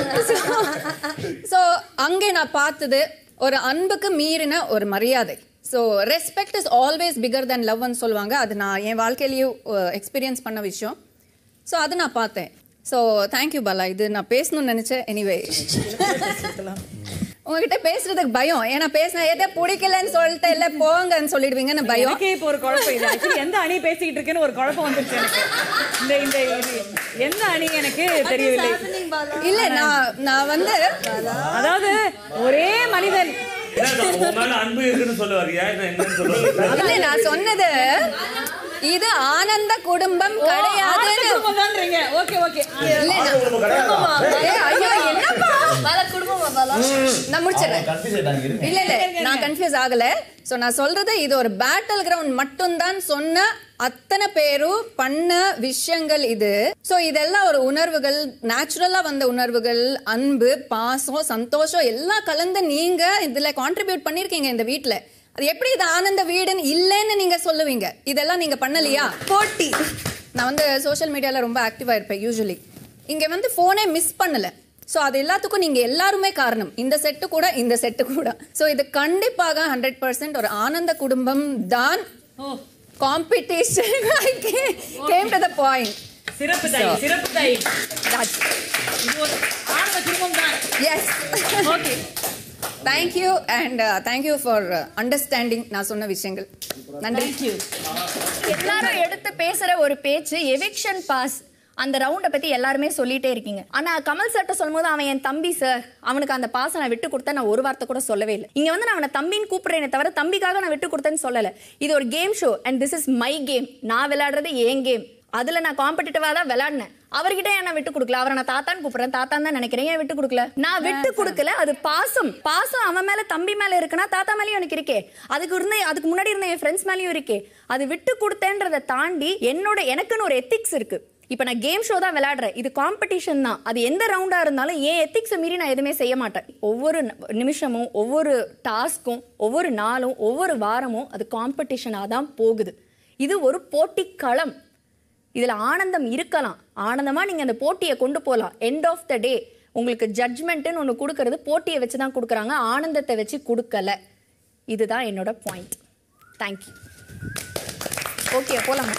ஸோ அங்கே நான் பார்த்தது ஒரு அன்புக்கு மீறின ஒரு மரியாதை so respect is always bigger than லவ்னு சொல்லுவாங்க அது நான் என் வாழ்க்கையிலையும் எக்ஸ்பீரியன்ஸ் பண்ண விஷயம் ஸோ அது நான் பார்த்தேன் ஸோ தேங்க்யூ பாலா இது நான் பேசணும்னு நினைச்சேன் எனிவே உங்ககிட்ட பேசுறதுக்கு பயம் ஏன்னா பேசினா எதை பிடிக்கலன்னு சொல்லிட்டு இல்ல போங்கன்னு சொல்லிடுவீங்கன்னு பயம் எனக்கே இப்போ ஒரு குழப்பம் இது ஆக்சுவலி எந்த அணி பேசிக்கிட்டு இருக்குன்னு ஒரு குழப்பம் வந்துருச்சு எனக்கு இந்த இந்த இது எந்த அணி எனக்கு தெரியவில்லை இல்ல நான் நான் வந்து அதாவது ஒரே மனிதன் அன்பு இருக்குன்னு சொல்ல வரியா இல்ல என்னன்னு சொல்ல இல்ல நான் சொன்னது இது ஆனந்த குடும்பம் கிடையாதுன்னு ஓகே ஓகே இல்ல நான்- ஏய், ஐயோ என்னப்பா நான் முடிச்சிடுறேன் இல்ல இல்ல நான் கன்ஃபியூஸ் ஆகல சோ நான் சொல்றது இது ஒரு பேட்டில் கிரவுண்ட் மட்டும்தான் சொன்ன அத்தனை பேரும் பண்ண விஷயங்கள் இது சோ இதெல்லாம் ஒரு உணர்வுகள் நேச்சுரலா வந்த உணர்வுகள் அன்பு பாசம் சந்தோஷம் எல்லாம் கலந்து நீங்க இதுல கான்ட்ரிபியூட் பண்ணிருக்கீங்க இந்த வீட்ல அது எப்படி இது ஆனந்த வீடுன்னு இல்லைன்னு நீங்க சொல்லுவீங்க இதெல்லாம் நீங்க பண்ணலையா போட்டி நான் வந்து சோஷியல் மீடியால ரொம்ப ஆக்டிவா இருப்பேன் யூஸ்வலி இங்க வந்து போனே மிஸ் பண்ணல சோ அது எல்லாத்துக்கும் நீங்க எல்லாருமே காரணம் இந்த செட்டு கூட இந்த செட்டு கூட சோ இது கண்டிப்பாக ஹண்ட்ரட் பர்சன்ட் ஒரு ஆனந்த குடும்பம் தான் competition game to the point சிறப்பு தாய் சிறப்பு தாய் That's இது ஒரு ஆனந்த குடும்பம் தான் yes okay thank you and thank you for understanding நான் சொன்ன விஷயங்கள் நன்றி எல்லாரும் எடுத்து பேசுற ஒரு பேச்சு எவிக்ஷன் பாஸ் அந்த ரவுண்டை பத்தி எல்லாருமே சொல்லிட்டே இருக்கீங்க ஆனா கமல் சர்ட்ட சொல்லும்போது அவன் என் தம்பி சார் அவனுக்கு அந்த பாச நான் விட்டு கொடுத்தேன் நான் ஒரு வார்த்தை கூட சொல்லவே இல்லை இங்க வந்து நான் அவனை தம்பின்னு கூப்பிடுறேனே தவிர தம்பிக்காக நான் விட்டு கொடுத்தேன்னு சொல்லல இது ஒரு game show and this is my game நான் விளையாடுறது என் கேம் அதுல நான் காம்படிட்டிவா தான் விளையாடினேன் அவர்கிட்ட ஏன் நான் விட்டு கொடுக்கல அவரை நான் தாத்தான்னு கூப்பிடுறேன் தாத்தான் தான் நினைக்கிறேன் ஏன் விட்டு கொடுக்கல நான் விட்டு கொடுக்கல அது பாசம் பாசம் அவன் மேல தம்பி மேல இருக்குன்னா தாத்தா மேலயும் எனக்கு இருக்கே அதுக்கு இருந்த அதுக்கு முன்னாடி இருந்த என் ஃப்ரெண்ட்ஸ் மேலயும் இருக்கே அது விட்டு கொடுத்தேன்றதை தாண்டி என்னோட எனக்குன்னு ஒரு எத்திக்ஸ் இருக்கு இப்போ நான் கேம் ஷோ தான் விளையாடுறேன் இது காம்படிஷன் தான் அது எந்த ரவுண்டா இருந்தாலும் ஏன் எத்திக்ஸை மீறி நான் எதுவுமே செய்ய மாட்டேன் ஒவ்வொரு ந- நிமிஷமும் ஒவ்வொரு டாஸ்க்கும் ஒவ்வொரு நாளும் ஒவ்வொரு வாரமும் அது காம்படிஷனாக தான் போகுது இது ஒரு போட்டி களம் இதில் ஆனந்தம் இருக்கலாம் ஆனந்தமாக நீங்கள் அந்த போட்டியை கொண்டு போகலாம் எண்ட் ஆஃப் த டே உங்களுக்கு ஜட்ஜ்மெண்ட்டுன்னு ஒன்று கொடுக்கறது போட்டியை வச்சு தான் கொடுக்குறாங்க ஆனந்தத்தை வச்சு கொடுக்கல இதுதான் என்னோட பாயிண்ட் தேங்க்யூ ஓகே போகலாமா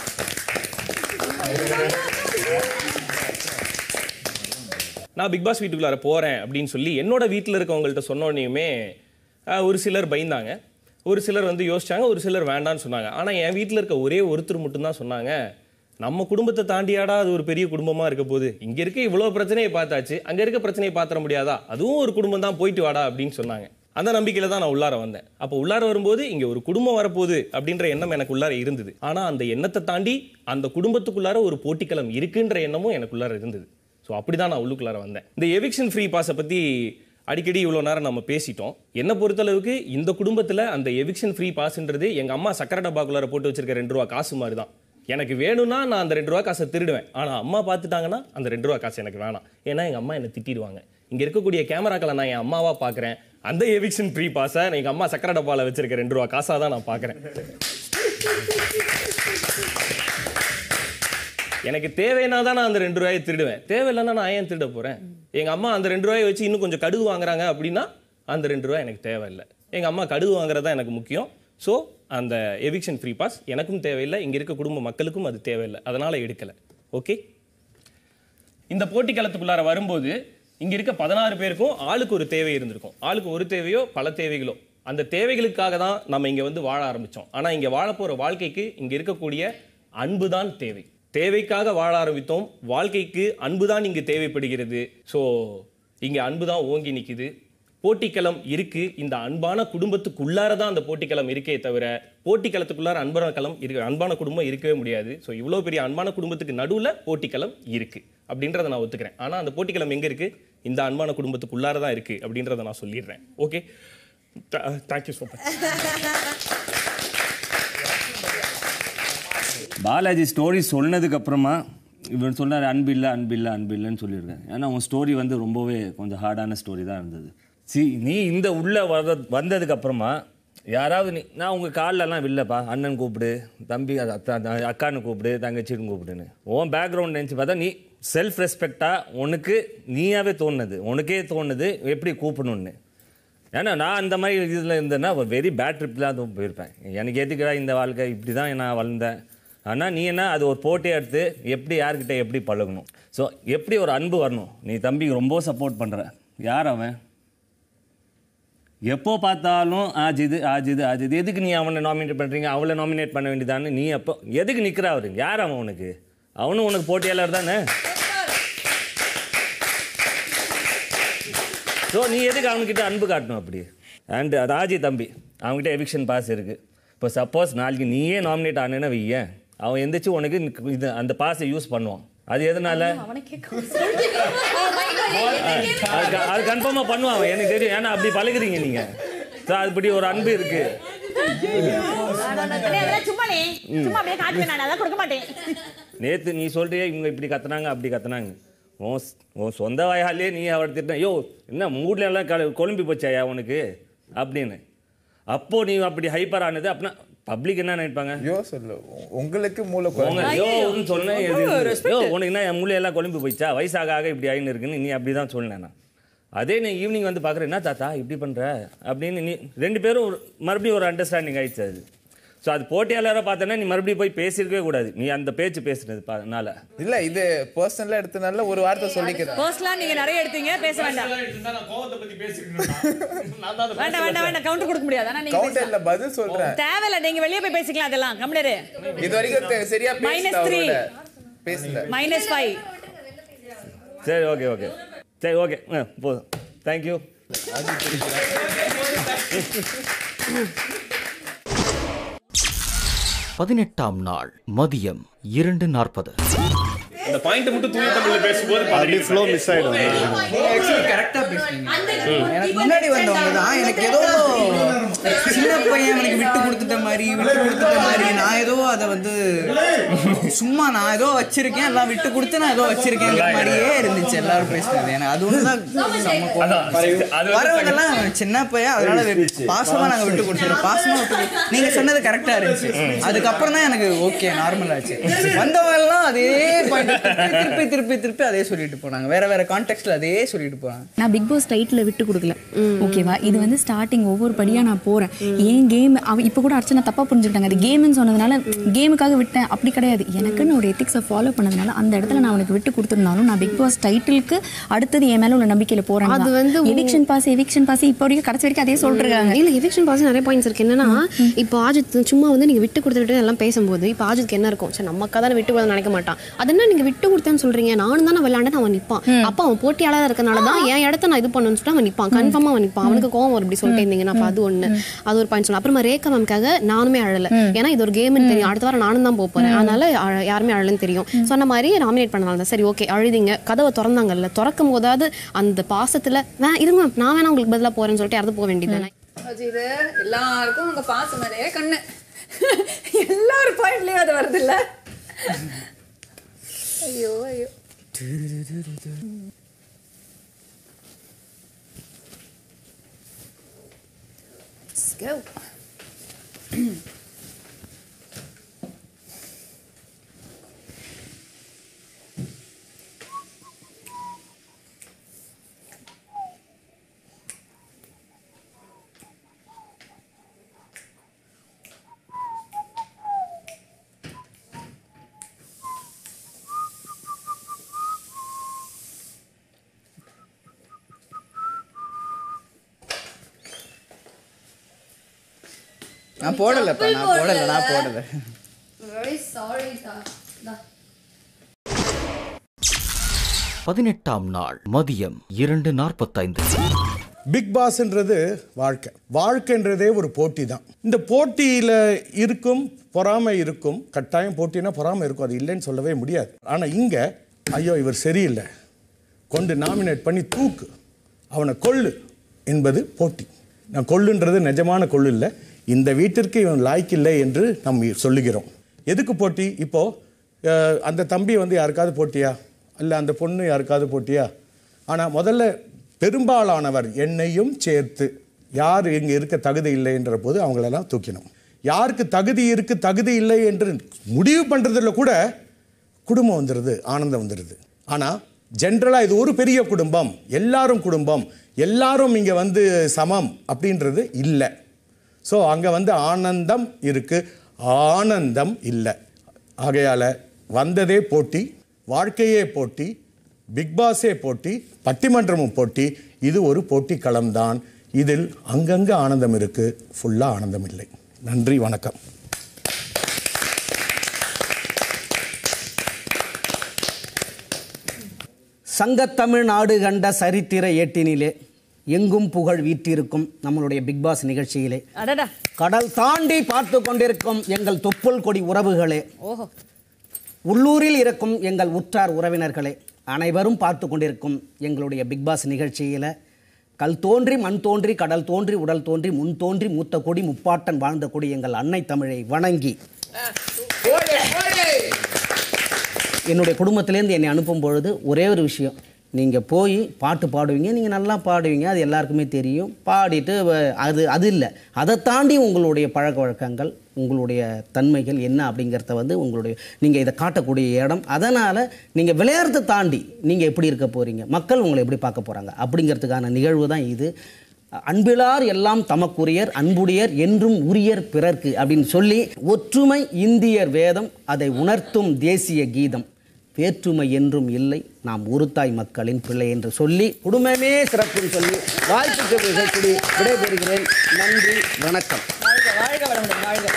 நான் பிக் பாஸ் வீட்டுக்குள்ளார போகிறேன் அப்படின்னு சொல்லி என்னோட வீட்டில் இருக்கவங்கள்ட்ட சொன்னோடனேயுமே ஒரு சிலர் பயந்தாங்க ஒரு சிலர் வந்து யோசிச்சாங்க ஒரு சிலர் வேண்டான்னு சொன்னாங்க ஆனால் என் வீட்டில் இருக்க ஒரே ஒருத்தர் மட்டும்தான் சொன்னாங்க நம்ம குடும்பத்தை தாண்டியாடா அது ஒரு பெரிய குடும்பமாக இருக்க போகுது இங்கே இருக்க இவ்வளோ பிரச்சனையை பார்த்தாச்சு அங்கே இருக்க பிரச்சனையை பார்த்துட முடியாதா அதுவும் ஒரு குடும்பம் தான் போயிட்டு வாடா அப்படின்னு சொன்னாங்க அந்த நம்பிக்கையில தான் நான் உள்ளார வந்தேன் அப்போ உள்ளார வரும்போது இங்க ஒரு குடும்பம் வரப்போகுது அப்படின்ற எண்ணம் எனக்கு உள்ளார இருந்தது ஆனா அந்த எண்ணத்தை தாண்டி அந்த குடும்பத்துக்குள்ளார ஒரு போட்டிக்களம் இருக்குன்ற எண்ணமும் எனக்குள்ளார இருந்தது ஸோ அப்படி தான் நான் உள்ளுக்குள்ளார வந்தேன் இந்த எவிக்ஷன் ஃப்ரீ பாஸை பற்றி அடிக்கடி இவ்வளோ நேரம் நம்ம பேசிட்டோம் என்னை பொறுத்தளவுக்கு இந்த குடும்பத்தில் அந்த எவிக்ஷன் ஃப்ரீ பாஸ்ன்றது எங்கள் அம்மா சக்கரை டப்பாக்குள்ளார போட்டு வச்சிருக்க ரெண்டு ரூபா காசு மாதிரி தான் எனக்கு வேணும்னா நான் அந்த ரெண்டு ரூபா காசை திருடுவேன் ஆனால் அம்மா பார்த்துட்டாங்கன்னா அந்த ரெண்டு ரூபா காசு எனக்கு வேணாம் ஏன்னா எங்கள் அம்மா என்னை திட்டிடுவாங்க இங்கே இருக்கக்கூடிய கேமராக்களை நான் என் அம்மாவா பார்க்குறேன் அந்த எவிக்ஷன் ஃப்ரீ பாஸை எங்கள் அம்மா சக்கரை டப்பாவில் வச்சிருக்க ரெண்டு ரூபா காசாக தான் நான் பார்க்குறேன் எனக்கு தேவைன்னா தான் நான் அந்த ரெண்டு ரூபாயை திருடுவேன் தேவையில்லைன்னா நான் ஏன் திருட போகிறேன் எங்கள் அம்மா அந்த ரெண்டு ரூபாயை வச்சு இன்னும் கொஞ்சம் கடுகு வாங்குறாங்க அப்படின்னா அந்த ரெண்டு ரூபாய் எனக்கு தேவையில்லை எங்கள் அம்மா கடுகு வாங்குறது தான் எனக்கு முக்கியம் ஸோ அந்த எவிக்ஷன் ஃப்ரீ பாஸ் எனக்கும் தேவையில்லை இங்கே இருக்க குடும்ப மக்களுக்கும் அது தேவையில்லை அதனால் எடுக்கலை ஓகே இந்த போட்டி களத்துக்குள்ளார வரும்போது இங்க இருக்க பதினாறு பேருக்கும் ஆளுக்கு ஒரு தேவை இருந்திருக்கும் ஆளுக்கு ஒரு தேவையோ பல தேவைகளோ அந்த தேவைகளுக்காக தான் நம்ம இங்க வந்து வாழ ஆரம்பிச்சோம் ஆனா இங்க வாழ போற வாழ்க்கைக்கு இங்க இருக்கக்கூடிய அன்பு தான் தேவை தேவைக்காக வாழ ஆரம்பித்தோம் வாழ்க்கைக்கு அன்பு தான் இங்கு தேவைப்படுகிறது ஸோ இங்க அன்பு தான் ஓங்கி நிக்குது போட்டிக்களம் இருக்கு இந்த அன்பான குடும்பத்துக்குள்ளார தான் அந்த போட்டிக்களம் இருக்கே தவிர போட்டிக்களத்துக்குள்ளார அன்பான களம் இருக்கு அன்பான குடும்பம் இருக்கவே முடியாது ஸோ இவ்வளோ பெரிய அன்பான குடும்பத்துக்கு நடுவில் போட்டிக்களம் இருக்கு அப்படின்றத நான் ஒத்துக்கிறேன் ஆனால் அந்த போட்டிக்களம் எங்கே இருக்கு இந்த அன்பான குடும்பத்துக்குள்ளார தான் இருக்கு அப்படின்றத நான் சொல்லிடுறேன் okay thank you so much Balaji story சொன்னதுக்கு அப்புறமா இவர் சொன்னார் அன்பு இல்லை அன்பு இல்லை அன்பு இல்லைன்னு சொல்லியிருக்கேன் ஏன்னா உன் ஸ்டோரி வந்து ரொம்பவே கொஞ்சம் ஹார்டான ஸ்டோரி தான் இருந்தது சி நீ இந்த உள்ள வர வந்ததுக்கு அப்புறமா யாராவது நீ நான் உங்கள் கால்லலாம் வில்லப்பா அண்ணன் கூப்பிடு தம்பி அது அத்தா- அத்தா- அக்கான்னு கூப்பிடு தங்கச்சின்னு கூப்பிடுன்னு உன் பேக்ரவுண்ட் நினச்சி பார்த்தா நீ செல்ஃப் ரெஸ்பெக்டாக உனக்கு நீயாவே தோணுது உனக்கே தோணுது எப்படி கூப்பிடணுன்னு ஏன்னா நான் அந்த மாதிரி இதில் இருந்தேன்னா ஒரு வெரி பேட் ட்ரிப்பில் தான் போயிருப்பேன் எனக்கு எதுக்குடா இந்த வாழ்க்கை இப்படி தான் நான் வளர்ந்தேன் ஆனால் நீ என்ன அது ஒரு போட்டியை எடுத்து எப்படி யார்கிட்ட எப்படி பழகணும் ஸோ எப்படி ஒரு அன்பு வரணும் நீ தம்பிக்கு ரொம்ப சப்போர்ட் பண்ணுற யார் அவன் எப்போ பார்த்தாலும் ஆஜிது ஆஜிது ஆஜிது எதுக்கு நீ அவனை நாமினேட் பண்ணுறீங்க அவளை நாமினேட் பண்ண வேண்டியதானே நீ எப்போ எதுக்கு நிற்கிறா அவரு யார் அவன் உனக்கு அவனும் உனக்கு போட்டியாளர் தானே ஸோ நீ எதுக்கு அவன்கிட்ட அன்பு காட்டணும் அப்படி அண்ட் ராஜி தம்பி அவன்கிட்ட எவிக்ஷன் பாஸ் இருக்குது இப்போ சப்போஸ் நாளைக்கு நீயே நாமினேட் ஆனேன்னா வையேன் அவன் எந்திரிச்சு உனக்கு இது அந்த பாஸை யூஸ் பண்ணுவான் அது எதனால அது அது கன்ஃபார்மாக பண்ணுவான் அவன் எனக்கு தெரியும் ஏன்னா அப்படி பழகுறீங்க நீங்கள் ஸோ அதுபடி ஒரு அன்பு இருக்குது சும்மாலே சும்மா அப்படியே காட்டுவேன் நான் அதான் கொடுக்க மாட்டேன் நேற்று நீ சொல்றியே இவங்க இப்படி கத்துனாங்க அப்படி கத்துனாங்க உன் ஸ்- உன் சொந்த வாயாலே நீ அவரை திட்டின யோ என்ன மூட்ல எல்லாம் கல கொழும்பி போச்சாயா உனக்கு அப்படின்னு அப்போ நீ அப்படி ஹைப்பர் ஆனது அப்படின்னா பப்ளிக் என்ன நினைப்பாங்க யோ சொல்லு உங்களுக்கு மூளை உங்க யோன்னு சொன்னேன் எது- யோ உனக்கு என்ன என் மூளையெல்லாம் கொழும்பி போயிச்சா வயசாக ஆக இப்படி ஆயின்னு இருக்குன்னு நீ அப்படி தான் சொன்னேன் நான் அதே நீ ஈவினிங் வந்து பார்க்குற என்ன தாத்தா இப்படி பண்ணுற அப்படின்னு நீ ரெண்டு பேரும் ஒரு மறுபடியும் ஒரு அண்டர்ஸ்டாண்டிங் ஆயிடுச்சு அது ஸோ அது போட்டியாளராக பார்த்தேன்னா நீ மறுபடியும் போய் பேசியிருக்கவே கூடாது நீ அந்த பேச்சு பேசுனது அதனால இல்ல இது பர்சனலா எடுத்தனால ஒரு வார்த்தை சொல்லிக்கிறேன் பர்சனலாக நீங்க நிறைய எடுத்தீங்க பேச வேண்டாம் வேண்டாம் வேண்டாம் வேண்டாம் கவுண்டர் கொடுக்க முடியாது ஆனா நீங்க கவுண்டர்ல பேசலாம். பதில் சொல்றேன் தேவையில்ல நீங்க வெளியே போய் பேசிக்கலாம் அதெல்லாம் கம்மிடரு இது வரைக்கும் தெ- சரியா Minus பேசல three. அவரோட பேசல மைனஸ் ஃபைவ் சரி ஓகே ஓகே சரி ஓகே ஆ போதும் தேங்க்யூ பதினெட்டாம் நாள் மதியம் இரண்டு நாற்பது இந்த பாயிண்ட் மட்டும் தூய தமிழ்ல பேசும்போது அப்படி flow miss ஆயிடும். கரெக்டாக பேசுனீங்க எனக்கு முன்னாடி வந்தவங்க தான் எனக்கு ஏதோ சின்ன பையன் எனக்கு விட்டு கொடுத்துட்ட மாதிரி விட்டு கொடுத்துட்ட மாதிரி நான் ஏதோ அதை வந்து சும்மா நான் ஏதோ வச்சிருக்கேன் எல்லாம் விட்டு கொடுத்து நான் ஏதோ வச்சிருக்கேங்கிற மாதிரியே இருந்துச்சு எல்லாரும் பேசுறது எனக்கு அது ஒன்று தான் செம்ம கோவம். வரவங்கெல்லாம் சின்ன பையன் அதனால வெ- பாசமா நாங்க விட்டு கொடுத்துருவோம் பாசமா விட்டு கொடு- நீங்க சொன்னது கரெக்டா இருந்துச்சு அதுக்கப்புறம் தான் எனக்கு ஓகே நார்மல் ஆச்சு வந்தவங்க எல்லாம் அதே பாயிண்ட் திருப்பி திருப்பி திருப்பி அதே சொல்லிட்டு போனாங்க வேற வேற கான்டெக்ட்ல அதே சொல்லிட்டு போனாங்க நான் பிக் பாஸ் டைட்டில் விட்டு கொடுக்கல ஓகேவா இது வந்து ஸ்டார்டிங் ஒவ்வொரு படியாக நான் போகிறேன் ஏன் கேம் அவ இப்போ கூட அர்ச்சனை தப்பா புரிஞ்சுக்கிட்டாங்க அது கேம்னு சொன்னதுனால கேமுக்காக விட்டேன் அப்படி கிடையாது எனக்குன்னு ஒரு எத்திக்ஸை ஃபாலோ பண்ணதுனால அந்த இடத்துல நான் அவனுக்கு விட்டு கொடுத்துருந்தாலும் நான் பிக் பாஸ் டைட்டிலுக்கு அடுத்தது என் மேல உள்ள நம்பிக்கையில போறேன் அது வந்து உ- எவிக்ஷன் பாஸ் எவிக்ஷன் பாஸ் இப்போ வரைக்கும் கடைசி வரைக்கும் அதே சொல்றாங்க இல்ல எவிக்ஷன் பாஸ் நிறைய பாயிண்ட்ஸ் இருக்கு என்னன்னா இப்போ ஆஜித் சும்மா வந்து நீங்க விட்டு கொடுத்துட்டு எல்லாம் பேசும்போது இப்போ ஆஜித்க்கு என்ன இருக்கும் சரி நமக்கா தானே விட்டு கொடுத்து நினைக்க மாட்டான் அது என்ன நீங்க விட்டு கொடுத்தேன்னு சொல்றீங்க நானும் தானே விளையாண்டேன் அவன் நிப்பான் அப்ப அவன் போட்டியாளர் இருக்கனால தான் என் இடத்த நான் இது பண்ணணும்னு சொல்லிட்டு அவன் நிப்பான் கன்ஃபார்மா அவன் நிப்பான் அவனுக்கு கோவம் வரும் இப்படி சொல்லிட்டு இருந்தீங்கன்னா அப்ப அது ஒண்ணு அது ஒரு பாயிண்ட் சொல்லலாம் அப்புறமா ரேகா மேம்காக நானுமே அழல ஏன்னா இது ஒரு கேம்னு தெரியும் அடுத்த வாரம் நானும் தான் போக போறேன் அதனால அழ- யாருமே அழலன்னு தெரியும் சொன்ன மாதிரி நாமினேட் பண்ணலாம் தான் சரி ஓகே அழுதிங்க கதவை திறந்தாங்கல்ல திறக்கும் போதாவது அந்த பாசத்துல வே இருங்க ma'am, நான் வேணா உங்களுக்கு பதிலா போறேன்னு சொல்லிட்டு யாராவது போக வேண்டியது அஜித் எல்லாருக்கும் உங்க பாசம் மேலேயே கண்ணு எல்லார் பாயிண்ட்லயும் அது வருது இல்ல ஐயோ ஐயோ Let's go. நான் போடலப்பா நான் போடல நான் போடல Very sorry, Da. Da. பதினெட்டாம் நாள் மதியம் இரண்டு நாற்பத்தைந்து பிக் பாஸ்ன்றது வாழ்க்கை வாழ்க்கைன்றதே ஒரு போட்டி தான் இந்த போட்டியில் இருக்கும் பொறாமை இருக்கும் கட்டாயம் போட்டினா பொறாமை இருக்கும் அது இல்லைன்னு சொல்லவே முடியாது ஆனால் இங்கே ஐயோ இவர் சரியில்லை கொண்டு நாமினேட் பண்ணி தூக்கு அவனை கொல்லு என்பது போட்டி நான் கொல்லுன்றது நிஜமான கொள்ளு இல்லை இந்த வீட்டிற்கு இவன் லாய்க்கில்லை என்று நாம் சொல்லுகிறோம் எதுக்கு போட்டி இப்போ அஹ், அந்த தம்பி வந்து யாருக்காவது போட்டியா இல்லை அந்த பொண்ணு யாருக்காவது போட்டியா ஆனால் முதல்ல பெரும்பாலானவர் என்னையும் சேர்த்து யார் இங்கே இருக்க தகுதி இல்லைன்ற போது அவங்களெல்லாம் தூக்கினோம் யாருக்கு தகுதி இருக்கு தகுதி இல்லை என்று முடிவு பண்ணுறதுல கூட குடும்பம் வந்துடுது ஆனந்தம் வந்துடுது ஆனால் ஜென்ரலாக இது ஒரு பெரிய குடும்பம் எல்லாரும் குடும்பம் எல்லாரும் இங்கே வந்து சமம் அப்படின்றது இல்லை ஸோ அங்கே வந்து ஆனந்தம் இருக்கு ஆனந்தம் இல்லை ஆகையால் வந்ததே போட்டி வாழ்க்கையே போட்டி பிக் பாஸே போட்டி பட்டிமன்றமும் போட்டி இது ஒரு போட்டி களம்தான் இதில் அங்கங்கே ஆனந்தம் இருக்கு ஃபுல்லாக ஆனந்தம் இல்லை நன்றி வணக்கம் சங்கத்தமிழ் நாடு கண்ட சரித்திர ஏட்டினிலே எங்கும் புகழ் வீற்றிருக்கும் நம்மளுடைய பிக் பாஸ் நிகழ்ச்சியிலே அடடா கடல் தாண்டி பார்த்து கொண்டிருக்கும் எங்கள் தொப்புள் கொடி உறவுகளே ஓஹோ உள்ளூரில் இருக்கும் எங்கள் உற்றார் உறவினர்களே அனைவரும் பார்த்து கொண்டிருக்கும் எங்களுடைய பிக் பாஸ் நிகழ்ச்சியில் கல் தோன்றி மண் தோன்றி கடல் தோன்றி உடல் தோன்றி முன் தோன்றி மூத்த கொடி முப்பாட்டன் வாழ்ந்த கொடி எங்கள் அன்னை தமிழை வணங்கி என்னுடைய குடும்பத்திலேருந்து என்னை அனுப்பும் பொழுது ஒரே ஒரு விஷயம் நீங்கள் போய் பாட்டு பாடுவீங்க நீங்கள் நல்லா பாடுவீங்க அது எல்லாருக்குமே தெரியும் பாடிட்டு வ- அது அது இல்லை அதை தாண்டி உங்களுடைய பழக்க வழக்கங்கள் உங்களுடைய தன்மைகள் என்ன அப்படிங்கிறத வந்து உங்களுடைய நீங்கள் இதை காட்டக்கூடிய இடம் அதனால் நீங்கள் விளையாடுறதை தாண்டி நீங்கள் எப்படி இருக்க போகிறீங்க மக்கள் உங்களை எப்படி பார்க்க போகிறாங்க அப்படிங்கிறதுக்கான நிகழ்வு தான் இது அன்பிலார் எல்லாம் தமக்குரியர் அன்புடையர் என்றும் உரியர் பிறர்க்கு அப்படின்னு சொல்லி ஒற்றுமை இந்தியர் வேதம் அதை உணர்த்தும் தேசிய கீதம் வேற்றுமை என்றும் இல்லை நாம் உருத்தாய் மக்களின் பிள்ளை என்று சொல்லி குடும்பமே சிறப்புன்னு சொல்லி வாய்ப்புக்கு விடைபெறி விடைபெறுகிறேன் நன்றி வணக்கம் வாழ்க வாழ்க வளமுடன் வாழ்க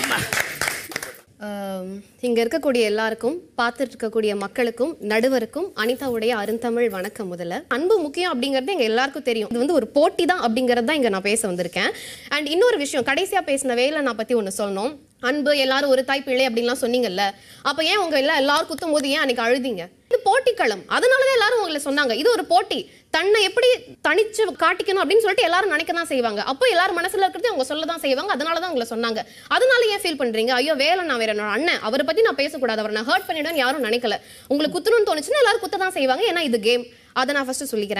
ஆம், இங்க இருக்கக்கூடிய எல்லாருக்கும் பார்த்துட்டு இருக்கக்கூடிய மக்களுக்கும் நடுவருக்கும் அனிதாவுடைய அருந்தமிழ் வணக்கம் முதல்ல அன்பு முக்கியம் அப்படிங்கிறது எங்க எல்லாருக்கும் தெரியும் இது வந்து ஒரு போட்டி தான் அப்படிங்கிறது தான் இங்க நான் பேச வந்திருக்கேன் அண்ட் இன்னொரு விஷயம் கடைசியா பேசின வேலை நான் பத்தி ஒன்று சொல்லணும் அன்பு எல்லாரும் ஒரு தாய் பிள்ளை அப்படின்லாம் சொன்னீங்கல்ல அப்ப ஏன் உங்க எல்லாம் எல்லாரும் குத்தும் போது ஏன் அன்னைக்கு அழுதீங்க இது போட்டிக்களம் அதனாலதான் எல்லாரும் உங்களை சொன்னாங்க இது ஒரு போட்டி தன்னை எப்படி தனிச்சு காட்டிக்கணும் அப்படின்னு சொல்லிட்டு எல்லாரும் நினைக்க தான் செய்வாங்க அப்போ எல்லாரும் மனசுல இருக்கிறது அவங்க சொல்ல தான் செய்வாங்க அதனால தான் உங்களை சொன்னாங்க அதனால ஏன் ஃபீல் பண்றீங்க ஐயோ வேலை நான் வேற என்னோட அண்ணன் அவரை பத்தி நான் பேசக்கூடாது அவரை நான் ஹர்ட் பண்ணிடுவேன் யாரும் நினைக்கல உங்களுக்கு குத்தணும்னு தோணுச்சுன்னா எல்லாரும் குத்த தான் செய்வாங்க ஏன்னா இது கேம் அதை நான் ஃபர்ஸ்ட் சொல்லிக்கிறேன்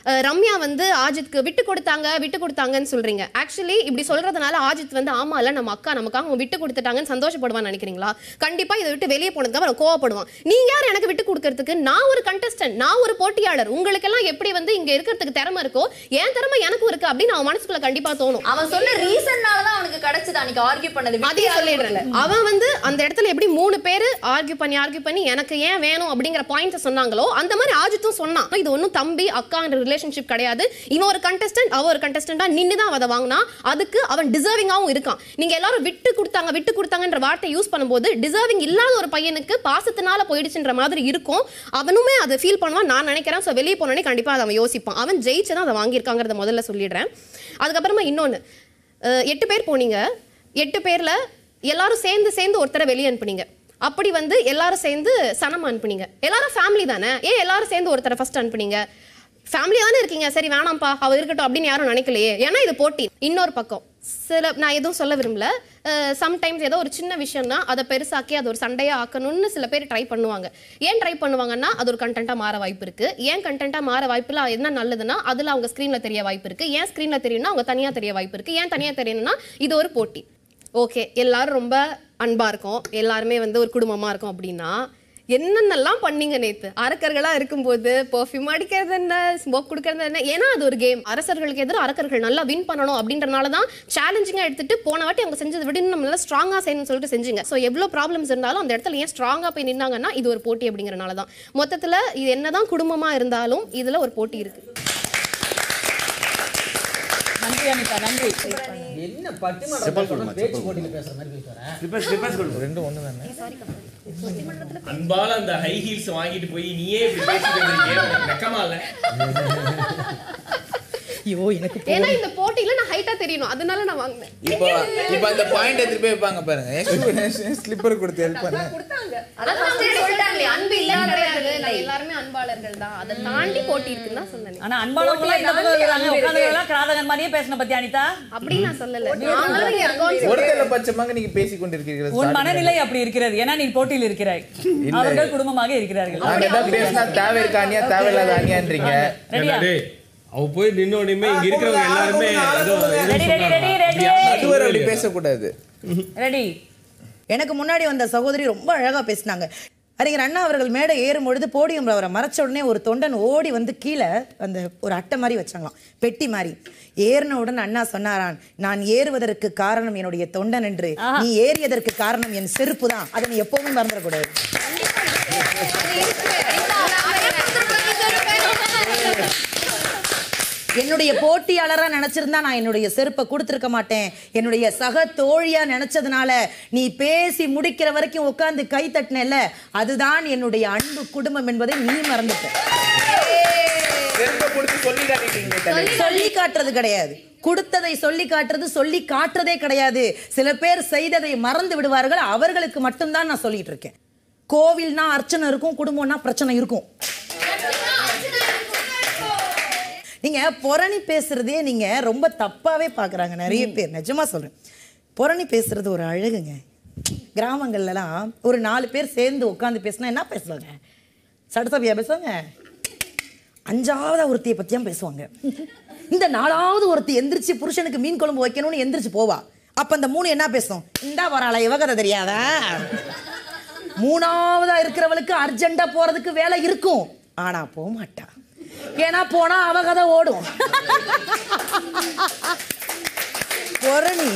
அஹ், ரம்யா வந்து ஆஜித்க்கு விட்டு கொடுத்தாங்க விட்டு கொடுத்தாங்கன்னு சொல்றீங்க ஆக்சுவலி இப்படி சொல்றதுனால ஆஜித் வந்து ஆமா இல்ல நம்ம அக்கா நமக்காக அவங்க விட்டு கொடுத்துட்டாங்கன்னு சந்தோஷப்படுவான்னு நினைக்கிறீங்களா கண்டிப்பா இதை விட்டு வெளியே போனதுக்கு அப்புறம் கோவப்படுவான் நீங்க யார் எனக்கு விட்டு கொடுக்கறதுக்கு நான் ஒரு கண்டஸ்டன்ட் நான் ஒரு போட்டியாளர் உங்களுக்கெல்லாம் எப்படி வந்து இங்க இருக்கிறதுக்கு திறமை இருக்கோ என் திறமை எனக்கும் இருக்கு அப்படின்னு அவன் மனசுக்குள்ள கண்டிப்பா தோணும் அவன் சொன்ன ரீசன்னால தான் அவனுக்கு கிடைச்சது அன்னைக்கு ஆர்கியூ பண்ணது அதையே சொல்லிடுறேன் அவன் வந்து அந்த இடத்துல எப்படி மூணு பேர் ஆர்கியூ பண்ணி ஆர்கியூ பண்ணி எனக்கு ஏன் வேணும் அப்படிங்கிற பாயிண்ட் சொன்னாங்களோ அந்த மாதிரி ஆஜித்தும் சொன்னான் இது ஒன்றும் தம்பி அக்கான்ற ரிலேஷன்ஷிப் கிடையாது இவன் ஒரு கண்டஸ்டன்ட் அவ ஒரு கண்டஸ்டண்டா நின்று தான் அதை வாங்கினா அதுக்கு அவன் டிசர்விங்காகவும் இருக்கான் நீங்க எல்லாரும் விட்டு கொடுத்தாங்க விட்டு கொடுத்தாங்கன்ற வார்த்தை யூஸ் பண்ணும்போது டிசர்விங் இல்லாத ஒரு பையனுக்கு பாசத்தினால போயிடுச்சுன்ற மாதிரி இருக்கும் அவனுமே அதை ஃபீல் பண்ணுவான் நான் நினைக்கிறேன் ஸோ வெளியே போனோடனே கண்டிப்பா அதை அவன் யோசிப்பான் அவன் ஜெயிச்சு தான் அதை வாங்கியிருக்காங்கிறத முதல்ல சொல்லிடுறேன் அதுக்கப்புறமா இன்னொன்று எட்டு பேர் போனீங்க எட்டு பேர்ல எல்லாரும் சேர்ந்து சேர்ந்து ஒருத்தரை வெளியே அனுப்புனீங்க அப்படி வந்து எல்லாரும் சேர்ந்து சனம் அனுப்புனீங்க எல்லாரும் ஃபேமிலி தானே ஏன் எல்லாரும் சேர்ந்து ஒருத்தரை ஃபர்ஸ்ட் அனுப்புனீங்க ஃபேமிலி தானே இருக்கீங்க சரி வேணாம்ப்பா அவ இருக்கட்டும் அப்படின்னு யாரும் நினைக்கலையே ஏன்னா இது போட்டி இன்னொரு பக்கம் சில நான் எதுவும் சொல்ல விரும்பல சம்டைம்ஸ் ஏதோ ஒரு சின்ன விஷயம்னா அதை பெருசாக்கி அது ஒரு சண்டையா ஆக்கணும்னு சில பேர் ட்ரை பண்ணுவாங்க ஏன் ட்ரை பண்ணுவாங்கன்னா அது ஒரு கண்டென்ட்டாக மாற வாய்ப்பு இருக்கு ஏன் கண்டென்ட்டாக மாற வாய்ப்புல என்ன நல்லதுன்னா அதுல அவங்க ஸ்க்ரீன்ல தெரிய வாய்ப்பு இருக்கு ஏன் ஸ்க்ரீன்ல தெரியும்னா அவங்க தனியா தெரிய வாய்ப்பு இருக்கு ஏன் தனியா தெரியணும்னா இது ஒரு போட்டி ஓகே எல்லாரும் ரொம்ப அன்பா இருக்கோம் எல்லாருமே வந்து ஒரு குடும்பமா இருக்கோம் அப்படின்னா என்னென்னலாம் பண்ணீங்க நேத்து அரக்கர்களா இருக்கும்போது பெர்ஃப்யூம் அடிக்கிறது என்ன ஸ்மோக் கொடுக்கறது என்ன ஏன்னா அது ஒரு கேம் அரசர்களுக்கு எதிராக அரக்கர்கள் நல்லா வின் பண்ணணும் அப்படின்றனால தான் சேலஞ்சிங்கா எடுத்துட்டு போன வாட்டி அவங்க செஞ்சதை விட இன்னும் நல்லா ஸ்ட்ராங்கா செய்யணும்னு சொல்லிட்டு செஞ்சீங்க ஸோ எவ்வளோ ப்ராப்ளம்ஸ் இருந்தாலும் அந்த இடத்துல ஏன் ஸ்ட்ராங்கா போய் நின்னாங்கன்னா இது ஒரு போட்டி அப்படிங்கறனால தான் மொத்தத்துல இது என்னதான் குடும்பமா இருந்தாலும் இதுல ஒரு போட்டி இருக்கு நன்றி அனிதா நன்றி என்ன பட்டிமன்றம் பேச்சு போட்டியில் பேசுற மாதிரி பேசுறேன் ரெண்டும் ஒன்று தானே அன்பால அந்த ஹை ஹீல்ஸ் வாங்கிட்டு போய் நீயே இப்படி பேசிட்டு இருந்தீங்க எனக்கு வெக்கமா இல்ல ஐயோ எனக்கு ஏன்னா இந்த போட்டியில நான் ஹைட்டா தெரியணும் அதனால நான் வாங்கினேன் இப்போ இப்போ அந்த பாயிண்ட் எடுத்துட்டு போய் வைப்பாங்க பாருங்க ஸ்லிப்பர் கொடுத்து ஹெல்ப் பண்ண அதான் first ஏ சொல்லிட்டாங்களே, அன்பு இல்லைன்னு கிடையாது நம்ம எல்லாருமே அன்பாளர்கள் தான் அதை தாண்டி போட்டி இருக்குன்னு தான் சொன்னேன் ஆனா அன்பானவங்களா இந்த பக்கம் இருக்கிறாங்க உட்கார்ந்தவங்கலாம் கிராதகன் மாதிரியே பேசின பத்தி அனிதா அப்படி நான் சொல்லல நாங்களும் இங்க இருக்கோம்னு ஒருத்தல பட்சமாக நீங்க பேசிக் கொண்டிருக்கிறீர்கள் உன் மனநிலை அப்படி இருக்கிறது ஏன்னா நீ போட்டியில் இருக்கிறாய் இல்லை. அவர்கள் குடும்பமாக இருக்கிறார்கள் நாங்க ஏதாவது பேசினா தேவை இருக்கா அணியா தேவையில்லாத அணியான்றீங்க ரெடியா? அவ போய் நின்ன உடனே இங்க இருக்கிறவங்க எல்லாருமே ஏதோ ரெடி ரெடி ரெடி ரெடி நடுவர் அப்படி பேசக்கூடாது ரெடி எனக்கு முன்னாடி வந்த சகோதரி ரொம்ப அழகா பேசினாங்க அறிஞர் அண்ணா அவர்கள் மேடை ஏறும் பொழுது போடியம் அவரை மறைச்ச உடனே ஒரு தொண்டன் ஓடி வந்து கீழே அந்த ஒரு அட்டை மாதிரி வச்சாங்களாம் பெட்டி மாதிரி ஏறின உடனே அண்ணா சொன்னாரான் நான் ஏறுவதற்கு காரணம் என்னுடைய தொண்டன் என்று நீ ஏறியதற்கு காரணம் என் செருப்பு தான் அதை நீ எப்பவுமே மறந்துடக்கூடாது என்னுடைய போட்டியாளரா நினைச்சிருந்தா நான் என்னுடைய செருப்பை கொடுத்துருக்க மாட்டேன் என்னுடைய சக தோழியா நினைச்சதுனால நீ பேசி முடிக்கிற வரைக்கும் உட்கார்ந்து கை தட்டினல அதுதான் என்னுடைய அன்பு குடும்பம் என்பதை நீ மறந்துட்ட செருப்பை கொடுத்து சொல்லி காட்டிட்டீங்க தலைவி. சொல்லி காட்டுறது கிடையாது கொடுத்ததை சொல்லி காட்டுறது சொல்லி காட்டுறதே கிடையாது சில பேர் செய்ததை மறந்து விடுவார்கள் அவர்களுக்கு மட்டும்தான் நான் சொல்லிட்டு இருக்கேன் கோவில்னா அர்ச்சனை இருக்கும் குடும்பம்னா பிரச்சனை இருக்கும் நீங்க புரணி பேசுறதே நீங்க ரொம்ப தப்பாவே பாக்குறாங்க நிறைய பேர் நிஜமா சொல்றேன் புரணி பேசுறது ஒரு அழகுங்க கிராமங்கள்லலாம் ஒரு நாலு பேர் சேர்ந்து உட்காந்து பேசினா என்ன பேசுவாங்க சட்டசபையா பேசுவாங்க அஞ்சாவது ஒருத்தியை பத்தியும் பேசுவாங்க இந்த நாலாவது ஒருத்தி எந்திரிச்சு புருஷனுக்கு மீன் குழம்பு வைக்கணும்னு எந்திரிச்சு போவா அப்ப அந்த மூணு என்ன பேசும் இந்தா வராளா இவ கதை தெரியாதா மூணாவதா இருக்கிறவளுக்கு அர்ஜென்ட்டா போறதுக்கு வேலை இருக்கும் ஆனா போக மாட்டா ஏன்னா போனா அவ கதை ஓடும் பொரணி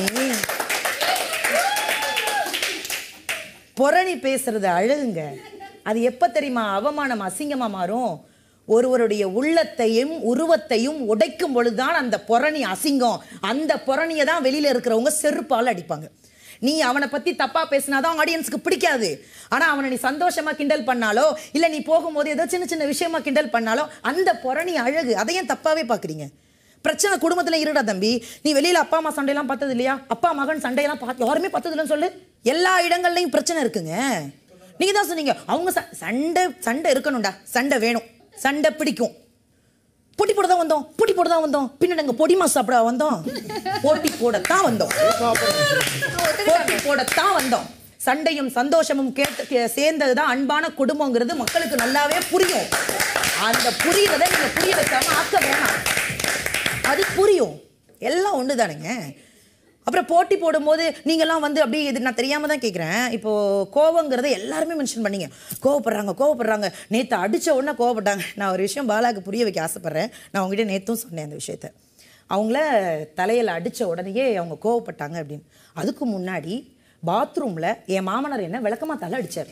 பொரணி பேசுறது அழகுங்க அது எப்ப தெரியுமா அவமானம் அசிங்கமா மாறும் ஒருவருடைய உள்ளத்தையும் உருவத்தையும் உடைக்கும் பொழுதுதான் அந்த பொரணி அசிங்கம் அந்த பொரணியை தான் வெளியில இருக்கிறவங்க செருப்பால் அடிப்பாங்க நீ அவனை பத்தி தப்பா பேசினாதான் ஆடியன்ஸ்க்கு பிடிக்காது ஆனா அவனை நீ சந்தோஷமா கிண்டல் பண்ணாலோ இல்ல நீ போகும்போது ஏதோ சின்ன சின்ன விஷயமா கிண்டல் பண்ணாலோ அந்த பொரணி அழகு அதையும் தப்பாவே பாக்குறீங்க பிரச்சனை குடும்பத்துல இருடா தம்பி நீ வெளியில அப்பா அம்மா சண்டையெல்லாம் பார்த்தது இல்லையா அப்பா மகன் சண்டையெல்லாம் பார்த்து யாருமே பார்த்தது இல்லைன்னு சொல்லு எல்லா இடங்கள்லயும் பிரச்சனை இருக்குங்க நீங்க தான் சொன்னீங்க அவங்க ச- சண்டை சண்டை இருக்கணும்டா சண்டை வேணும் சண்டை பிடிக்கும் பொட்டி போட தான் வந்தோம் பொட்டி போட தான் வந்தோம் பின்னாடி நாங்க பொடி மாசு சாப்பிட வந்தோம் போட்டி போடத்தான் வந்தோம் போட்டி போடத்தான் வந்தோம் சண்டையும் சந்தோஷமும் கேட்டு கே- சேர்ந்ததுதான் அன்பான குடும்பங்கிறது மக்களுக்கு நல்லாவே புரியும் அந்த புரியுறதை நீங்க புரிய வைக்காம ஆக்க வேணாம் அது புரியும் எல்லாம் ஒன்று தானுங்க அப்புறம் போட்டி போடும்போது நீங்கள்லாம் வந்து அப்படியே இது நான் தெரியாம தான் கேட்குறேன் இப்போ கோவங்கிறத எல்லாருமே மென்ஷன் பண்ணீங்க கோவப்படுறாங்க கோவப்படுறாங்க நேற்று அடிச்ச உடனே கோவப்பட்டாங்க நான் ஒரு விஷயம் பாலாக்கு புரிய வைக்க ஆசைப்பட்றேன் நான் உங்ககிட்ட நேற்றும் சொன்னேன் அந்த விஷயத்த அவங்கள தலையில் அடித்த உடனேயே அவங்க கோவப்பட்டாங்க அப்படின்னு அதுக்கு முன்னாடி பாத்ரூமில் என் மாமனார் என்ன விளக்கமாத்தால அடிச்சார்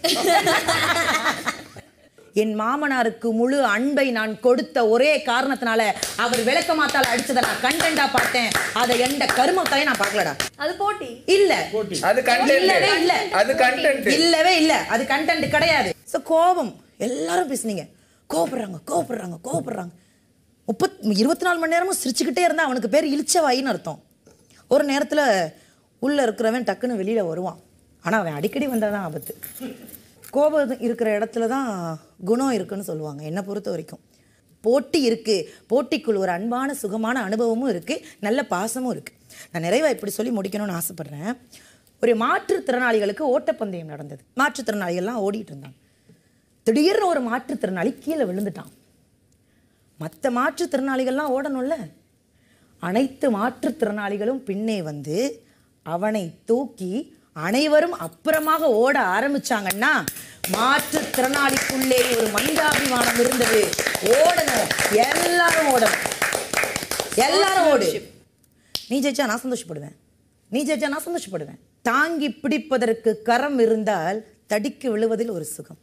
என் மாமனாருக்கு முழு அன்பை நான் கொடுத்த ஒரே காரணத்தினால அவர் விளக்கமாத்தால அடிச்சதை நான் கண்டென்டா பார்த்தேன் அதை எந்த கருமத்தாலே நான் பார்க்கலடா அது போட்டி இல்ல அது content. இல்லவே இல்ல அது content. இல்லவே இல்ல அது கண்டென்ட் கிடையாது சோ கோபம் எல்லாரும் பேசுனீங்க கோபப்படுறாங்க கோபப்படுறாங்க கோபப்படுறாங்க முப்பத் இருபத்தி நாலு மணி நேரமும் சிரிச்சுக்கிட்டே இருந்தா அவனுக்கு பேர் இழிச்சவாயின்னு அர்த்தம் ஒரு நேரத்துல உள்ள இருக்கிறவன் டக்குன்னு வெளியில வருவான் ஆனா அவன் அடிக்கடி வந்தாதான் ஆபத்து கோபம் இருக்கிற இடத்துல தான் குணம் இருக்குன்னு சொல்லுவாங்க என்னை பொறுத்த வரைக்கும் போட்டி இருக்கு போட்டிக்குள் ஒரு அன்பான சுகமான அனுபவமும் இருக்கு நல்ல பாசமும் இருக்கு நான் நிறைவா இப்படி சொல்லி முடிக்கணும்னு ஆசைப்படுறேன் ஒரு மாற்றுத்திறனாளிகளுக்கு ஓட்டப்பந்தயம் நடந்தது மாற்றுத்திறனாளிகள்லாம் ஓடிட்டு இருந்தாங்க திடீர்னு ஒரு மாற்றுத்திறனாளி கீழே விழுந்துட்டான் மற்ற மாற்றுத்திறனாளிகள்லாம் ஓடணும்ல அனைத்து மாற்றுத்திறனாளிகளும் பின்னே வந்து அவனை தூக்கி அனைவரும் அப்புறமாக ஓட ஆரம்பிச்சாங்கன்னா மாற்றுத்திறனாளிக்குள்ளே ஒரு மனிதாபிமானம் இருந்தது ஓடணும் எல்லாரும் ஓடணும் எல்லாரும் ஓடு நீ ஜெயிச்சா நான் சந்தோஷப்படுவேன் நீ ஜெயிச்சா நான் சந்தோஷப்படுவேன் தாங்கி பிடிப்பதற்கு கரம் இருந்தால் தடிக்கு விழுவதில் ஒரு சுகம்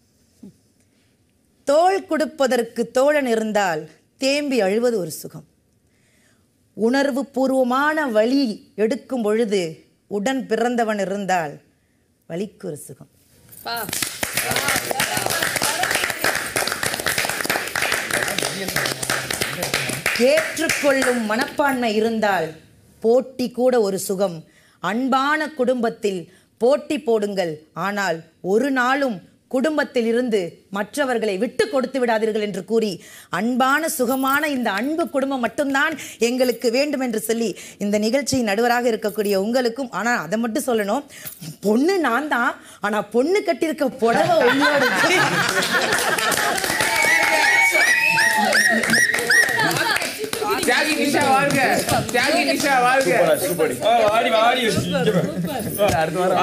தோள் கொடுப்பதற்கு தோழன் இருந்தால் தேம்பி அழுவது ஒரு சுகம் உணர்வு பூர்வமான வழி எடுக்கும் பொழுது உடன் பிறந்தவன் இருந்தால் வலிக்கு ஒரு சுகம் ஏற்றுக்கொள்ளும் மனப்பான்மை இருந்தால் போட்டி கூட ஒரு சுகம் அன்பான குடும்பத்தில் போட்டி போடுங்கள் ஆனால் ஒரு நாளும் குடும்பத்தில் இருந்து மற்றவர்களை விட்டு கொடுத்து விடாதீர்கள் என்று கூறி அன்பான சுகமான இந்த அன்பு குடும்பம் மட்டும்தான் எங்களுக்கு வேண்டும் என்று சொல்லி இந்த நிகழ்ச்சியின் நடுவராக இருக்கக்கூடிய உங்களுக்கும் ஆனா அதை மட்டும் சொல்லணும் பொண்ணு நான் தான் ஆனா பொண்ணு கட்டியிருக்க புடவை உங்களோட தியாகி நிஷா வாழ்க தியாகி நிஷா வாழ்க வாடி வாடி அடுத்த வாரம்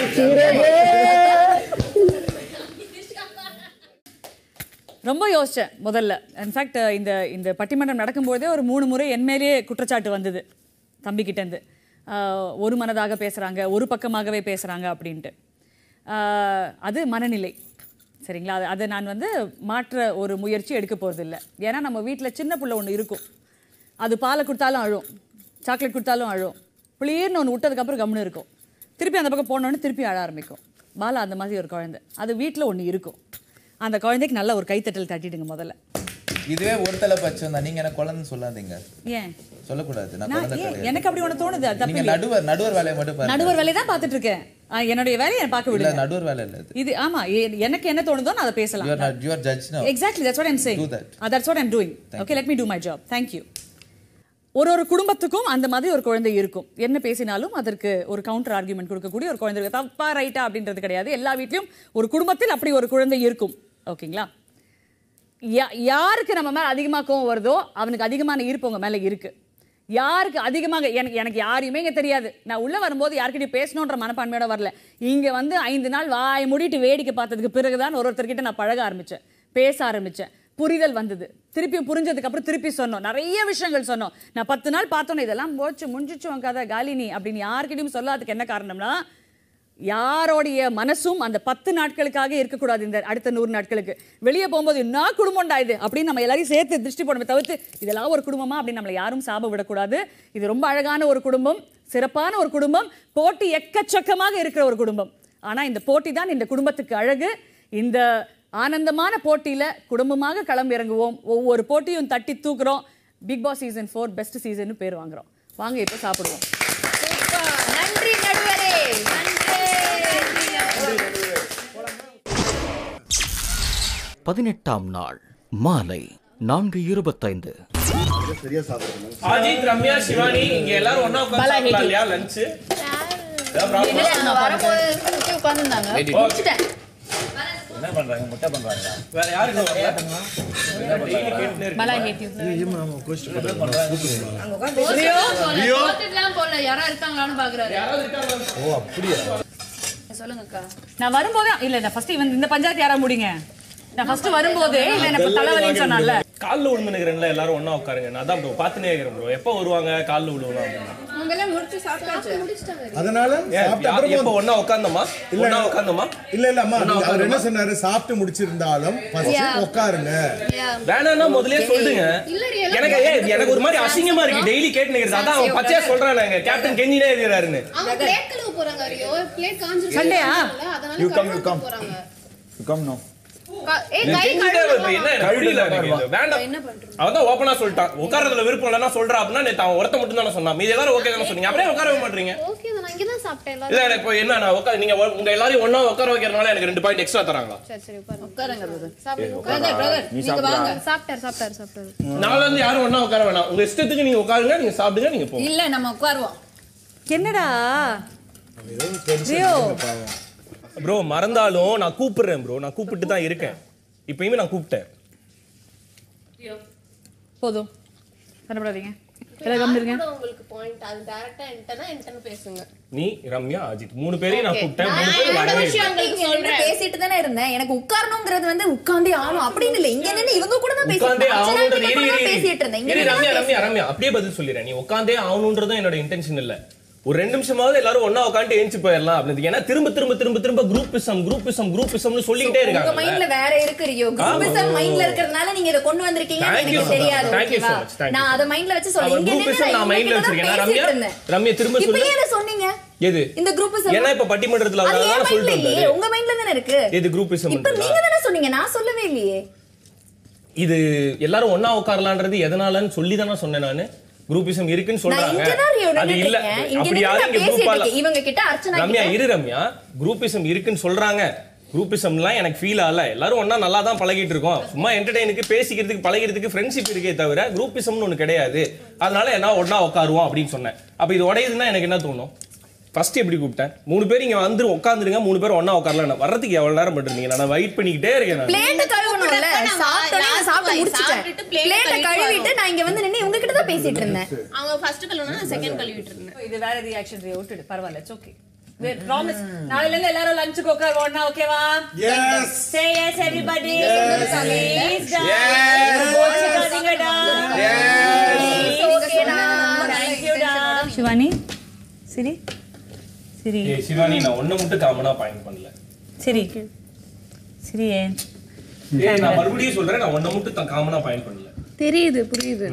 ரொம்ப யோசிச்சேன் முதல்ல இன்ஃபேக்ட் இந்த இந்த பட்டிமன்றம் நடக்கும்போதே ஒரு மூணு முறை என் மேலேயே குற்றச்சாட்டு வந்தது தம்பிக்கிட்டேருந்து ஆஹ் ஒரு மனதாக பேசுகிறாங்க ஒரு பக்கமாகவே பேசுகிறாங்க அப்படின்ட்டு ஆஹ் அது மனநிலை சரிங்களா அது அதை நான் வந்து மாற்ற ஒரு முயற்சி எடுக்க போகிறதில்ல ஏன்னா நம்ம வீட்டில் சின்ன பிள்ளை ஒன்று இருக்கும் அது பாலை கொடுத்தாலும் அழும் சாக்லேட் கொடுத்தாலும் அழும் புளியர்னு ஒன்று விட்டதுக்கப்புறம் கம்முன்னு இருக்கும் திருப்பி அந்த பக்கம் போனோன்னு திருப்பி அழ ஆரம்பிக்கும் பாலா அந்த மாதிரி ஒரு குழந்தை அது வீட்டில் ஒன்று இருக்கும் அந்த குழந்தைக்கு நல்ல ஒரு கைத்தட்டல் தட்டிடுங்க முதல்ல இதுவே ஒரு தலை பட்சம் தான் நீங்க எனக்கு குழந்தைன்னு சொல்லாதீங்க ஏன் சொல்லக்கூடாது நான் நான் குழந்தை ஏன் கிடையாது எனக்கு அப்படி ஒன்று தோணுது அது தப்பு நீங்க இல்லையே. நடுவர் நடுவர் வேலையை மட்டும் பாருங்க நடுவர் வேலையை தான் பார்த்துட்டு இருக்கேன் ஆ, என்னுடைய வேலையை எனக்கு பார்க்க இல்ல விடுங்க நடுவர் வேலை இல்ல இது இது ஆமா எ- எனக்கு என்ன தோணுதோ நான் அதை பேசலாம் you are not you are judge now exactly that's what I'm saying Do that. That's what I'm doing okay let me do my job thank you ஒரு ஒரு குடும்பத்துக்கும் அந்த மாதிரி ஒரு குழந்தை இருக்கும் என்ன பேசினாலும் அதற்கு ஒரு கவுண்டர் ஆர்குமெண்ட் கொடுக்கக்கூடிய ஒரு குழந்தை இருக்கு தப்பா ரைட்டா அப்படின்றது கிடையாது எல்லா வீட்லயும் ஒரு குடும்பத்தில் அப்படி ஒரு குழந்தை இருக்கும் ஓகேங்களா யா- யாருக்கு நம்ம மேல அதிகமா கோவம் வருதோ அவனுக்கு அதிகமான ஈர்ப்பு உங்க மேல இருக்கு யாருக்கு அதிகமாக எனக்கு எனக்கு யாரையுமே இங்க தெரியாது நான் உள்ள வரும்போது யார்கிட்டயும் பேசணுன்ற மனப்பான்மையோட வரல இங்க வந்து ஐந்து நாள் வாயை மூடிட்டு வேடிக்கை பார்த்ததுக்கு பிறகுதான் ஒரு ஒருத்தர்கிட்ட நான் பழக ஆரம்பிச்சேன் பேச ஆரம்பிச்சேன் புரிதல் வந்தது திருப்பி புரிஞ்சதுக்கு அப்புறம் திருப்பி சொன்னோம் நிறைய விஷயங்கள் சொன்னோம் நான் பத்து நாள் பார்த்தோன்னே இதெல்லாம் போச்சு முடிஞ்சிச்சு உன் கதை காலினி அப்படின்னு யார்கிட்டயும் சொல்லாததுக்கு என்ன காரணம்னா யாரோடைய மனசும் அந்த பத்து நாட்களுக்காக இருக்கக்கூடாது இந்த அடுத்த நூறு நாட்களுக்கு வெளியே போகும்போது என்ன குடும்பம்டா இது அப்படின்னு நம்ம எல்லாரையும் சேர்த்து திருஷ்டி போடணுமே தவிர்த்து இதெல்லாம் ஒரு குடும்பமா அப்படின்னு நம்மளை யாரும் சாப விடக்கூடாது இது ரொம்ப அழகான ஒரு குடும்பம் சிறப்பான ஒரு குடும்பம் போட்டி எக்கச்சக்கமாக இருக்கிற ஒரு குடும்பம் ஆனா இந்த போட்டி தான் இந்த குடும்பத்துக்கு அழகு இந்த ஆனந்தமான போட்டியில குடும்பமாக களம் இறங்குவோம் ஒவ்வொரு போட்டியும் தட்டி தூக்குறோம் Bigg Boss season four best season பேர் வாங்குறோம் வாங்க இப்போ சாப்பிடுவோம் நன்றி நடுவரே பதினெட்டாம் நாள் மாலை நான்கு இருபத்தைந்து அஜித் ரம்யா சிவானி இங்க எல்லாரும் ஒண்ணா பாலா உட்கார்ந்து ஹேட்டி. இல்லையா லஞ்ச் இல்ல, நான் வரும்போது சுத்தி உட்கார்ந்திருந்தாங்க. Ready. முடிச்சிட்டேன். என்ன பண்றாங்க முட்டை பண்றாங்களா வேற யாருக்கு மலா ஹேட் யூ யாரா இருக்காங்களான்னு பாக்குறாரு ஓ அப்படியா சொல்லுங்கக்கா நான் வரும்போது இல்ல நான் ஃபர்ஸ்ட் இவன் இந்த பஞ்சாயத்து யாரா முடிங்க நான் ஃபர்ஸ்ட் வரும்போது இல்ல எனக்கு தலைவலின்னு சொன்னான்ல காலில் விழுந்து நிக்கிறேன்ல எல்லாரும் ஒண்ணா உட்காருங்க நான் தான் ப்ரோ பார்த்துனே இருக்கிறேன் ப்ரோ எப்போ வருவாங்க காலில் விழுவலாம் அப்படின்னு அவங்க எல்லாம் முடிச்சு சாப்பிட்டாச்சு அதனால ஏன், சாப்பிட்ட யார் அப்புறமா- எப்போ ஒண்ணா உட்காந்தோமா இல்ல ஒண்ணா உட்காந்தோமா இல்ல இல்ல அம்மா ஒண்ணா அவர் என்ன உட்காந்தோமா? சொன்னாரு சாப்பிட்டு முடிச்சிருந்தாலும் first Yeah. உட்காருங்க வேணாம்னா முதல்லயே சொல்லுங்க இல்லடி, எல்லாம் எனக்கு ஏய், எனக்கு ஒரு மாதிரி அசிங்கமா இருக்கு டெய்லி கேட்டு நிக்கிறது அதான் அவன் பச்சையா சொல்றானுங்க கேப்டன் கெஞ்சினே இருக்கிறாருன்னு அவங்க பிளேட் கழுவ போறாங்க ஐயோ பிளேட் காஞ்சிருச்சு சண்டையா? அதனால You come, you கழுவ come. போறாங்க You come now. க- ஏய் நீ கை கெஞ்சிட்டே இருப்ப, என்ன கழுவ எனக்கு புரியல எனக்கு இது. வேண்டாம் என்ன பண்றது அவன் தான் ஓப்பனா சொல்லிட்டான் உட்காரதுல விருப்பம் இல்லைன்னா சொல்றா அப்படின்னா நேத்து அவன் ஒருத்த மட்டும் தானே சொன்னான் மீதி எல்லாரும் ஓகே தானே சொன்னீங்க அப்படியே உட்காரவே மாட்டீங்க ஓகே நான் இங்க தான் சாப்பிட்டேன் இல்ல எல்லாரும் எனக்கு இப்போ என்ன நான் உட்கார நீங்க ஒ- உங்க எல்லாரையும் ஒண்ணா உட்கார வைக்கிறதுனால எனக்கு ரெண்டு பாயிண்ட் எக்ஸ்ட்ரா தராங்களா சரி சரி உட்காருங்க உட்காருங்க பிரதர் சாப்பிடுங்க பிரதர் பிரதர் நீ நீங்க வாங்க சாப்பிட்டாரு சாப்பிட்டாரு சாப்பிட்டாரு நாளைல இருந்து யாரும் ஒண்ணா உட்கார வேணாம் உங்க இஷ்டத்துக்கு நீங்க உட்காருங்க நீங்க சாப்பிடுங்க நீங்க போங்க இல்ல நம்ம உட்காருவோம் என்னடா ரியோ ப்ரோ மறந்தாலும் நான் கூப்பிடுறேன் ப்ரோ நான் கூப்பிட்டு தான் இருக்கேன் இப்பயுமே நான் கூப்பிட்டேன் போதும் சண்டப்படாதீங்க எல்லாம் கம்மிருங்க கூட உங்களுக்கு பாயிண்ட் அது டைரக்டா என்கிட்டனா என்கிட்ட பேசுங்க நீ ரம்யா அஜித் மூணு பேரையும் நான் Okay. கூப்பிட்டேன் நான் மூணு பேரும் என்னோட வரவே விஷயம் இல்லை. இங்க நின்னு பேசிட்டு தானே இருந்தேன் எனக்கு உட்காரணுங்கிறது வந்து உட்கார்ந்தே ஆகணும் அப்படின்னு இல்ல இங்க நின்னு இவங்க கூட தான் பேசிட்டு உட்கார்ந்தே இருந்தேன். அர்ச்சனா ஆகணுன்றது கிட்ட இரு, கூட இரு, தான் இரு. பேசிட்டு இருந்தேன் இங்க இரு, நின்னு ரம்யா தான் ரம்யா ரம்யா அப்படியே பதில் சொல்லிடுறேன் நீ உட்காந்தே ஆகணுன்றதும் என்னோட இன்டென்ஷன் இல்ல ஒரு ரெண்டு நிமிஷமாவது எல்லாரும் ஒண்ணா உட்காந்து ஏஞ்சி போயிடலாம் அப்படின்னு ஏன்னா திரும்ப திரும்ப திரும்ப திரும்ப குரூப்பிசம் குரூப்பிசம் குரூப்பிசம்னு சொல்லிக்கிட்டே உங்க இருக்காங்க மைண்ட்ல வேற இருக்கு ரியோ குரூப்பிசம் மைண்ட்ல இருக்கிறதுனால நீங்க இத கொண்டு வந்திருக்கீங்கன்னு Thank you எனக்கு so தெரியாது much. Thank you so ஓகேவா much. Thank you நான் so அத மைண்ட்ல வச்சு சொல்ல அவன் இங்க நின்னு குரூப்பிசம் நான் நான் மைண்ட்ல இவங்க கிட்ட தான் வச்சிருக்கேன் ரம்யா பேசிட்டு இருந்தேன் ரம்யா திரும்ப இப்போ சொல்லு ஏன் இத சொன்னீங்க எது இந்த குரூப்பிசம் ஏன்னா இப்ப பட்டிமன்றத்துல அது அவர் ஏன் அதான் சொல்லிட்டு மைண்ட்ல இல்லையே வந்தாரு உங்க மைண்ட்ல தானே இருக்கு எது குரூப்பிசம் இப்ப நீங்க தானே சொன்னீங்க நான் சொல்லவே இல்லையே இது எல்லாரும் ஒண்ணா உட்காரலான்றது எதனாலன்னு சொல்லி தானே சொன்னேன் நானு குரூப்பிசம் இருக்குன்னு நான் சொல்றாங்க இங்க தான் ரியோ அது நின்னுட்டு இல்ல இருக்கேன் இங்க அப்படி நின்னு யாரும் நான் இங்க பேசிட்டு குரூப்பா இருக்கேன் இவங்க கிட்ட அர்ச்சனா ரம்யா கிட்ட இரு ரம்யா குரூப்பிசம் இருக்குன்னு சொல்றாங்க குரூப்பிசம்லாம் எனக்கு ஃபீல் ஆகல எல்லாரும் ஒண்ணா நல்லா தான் பழகிட்டு இருக்கோம் சும்மா என்டர்டைனுக்கு பேசிக்கிறதுக்கு பழகிறதுக்கு ஃப்ரெண்ட்ஷிப் இருக்கே தவிர குரூப்பிசம்னு ஒண்ணு கிடையாது அதனால என்ன ஒண்ணா உட்காருவோம் அப்படின்னு சொன்னேன் அப்ப இது உடையுதுன்னா எனக்கு என்ன தோணும் ஃபர்ஸ்ட் எப்படி கூப்பிட்டேன் மூணு பேர் இங்க வந்து உட்காந்துருங்க மூணு பேர் ஒண்ணா உட்காரலாம் வர்றதுக்கு எவ்வளவு நேரம் பண்ணிருந்தீங்க நான் வெயிட் பண்ணிக்கிட்டே இருக்கேன் நான். பிளேட்ட கழுவணும்ல சாப்பிட்டோனே நான் சாப்பிட்டு முடிச்சிட்டேன் பிளேட்ட கழுவிட்டு நான் இங்க வந்து நின்னு உங்க கிட்ட தான் பேசிட்டு இருந்தேன் அவங்க ஃபர்ஸ்ட் கழுவுனா நான் செகண்ட் கழுவிட்டு இருந்தேன் இது வேற ரியாக்ஷன் ரியோ விட்டுடு பரவாயில்ல இட்ஸ் ஓகே ப்ராமிஸ் நாளைல இருந்து எல்லாரும் லஞ்சுக்கு உட்காருவோம்னா ஓகேவா Yes. Say yes everybody Yes. Shivani சரி சரி ஏய் சிவானி நான் ஒண்ணு மட்டும் காமனா பாயிண்ட் பண்ணல சரி சரி ஏன் ஏய் நான் மறுபடியும் சொல்றேன் நான் ஒண்ணு மட்டும் காமனா பாயிண்ட் பண்ணல தெரியுது புரியுது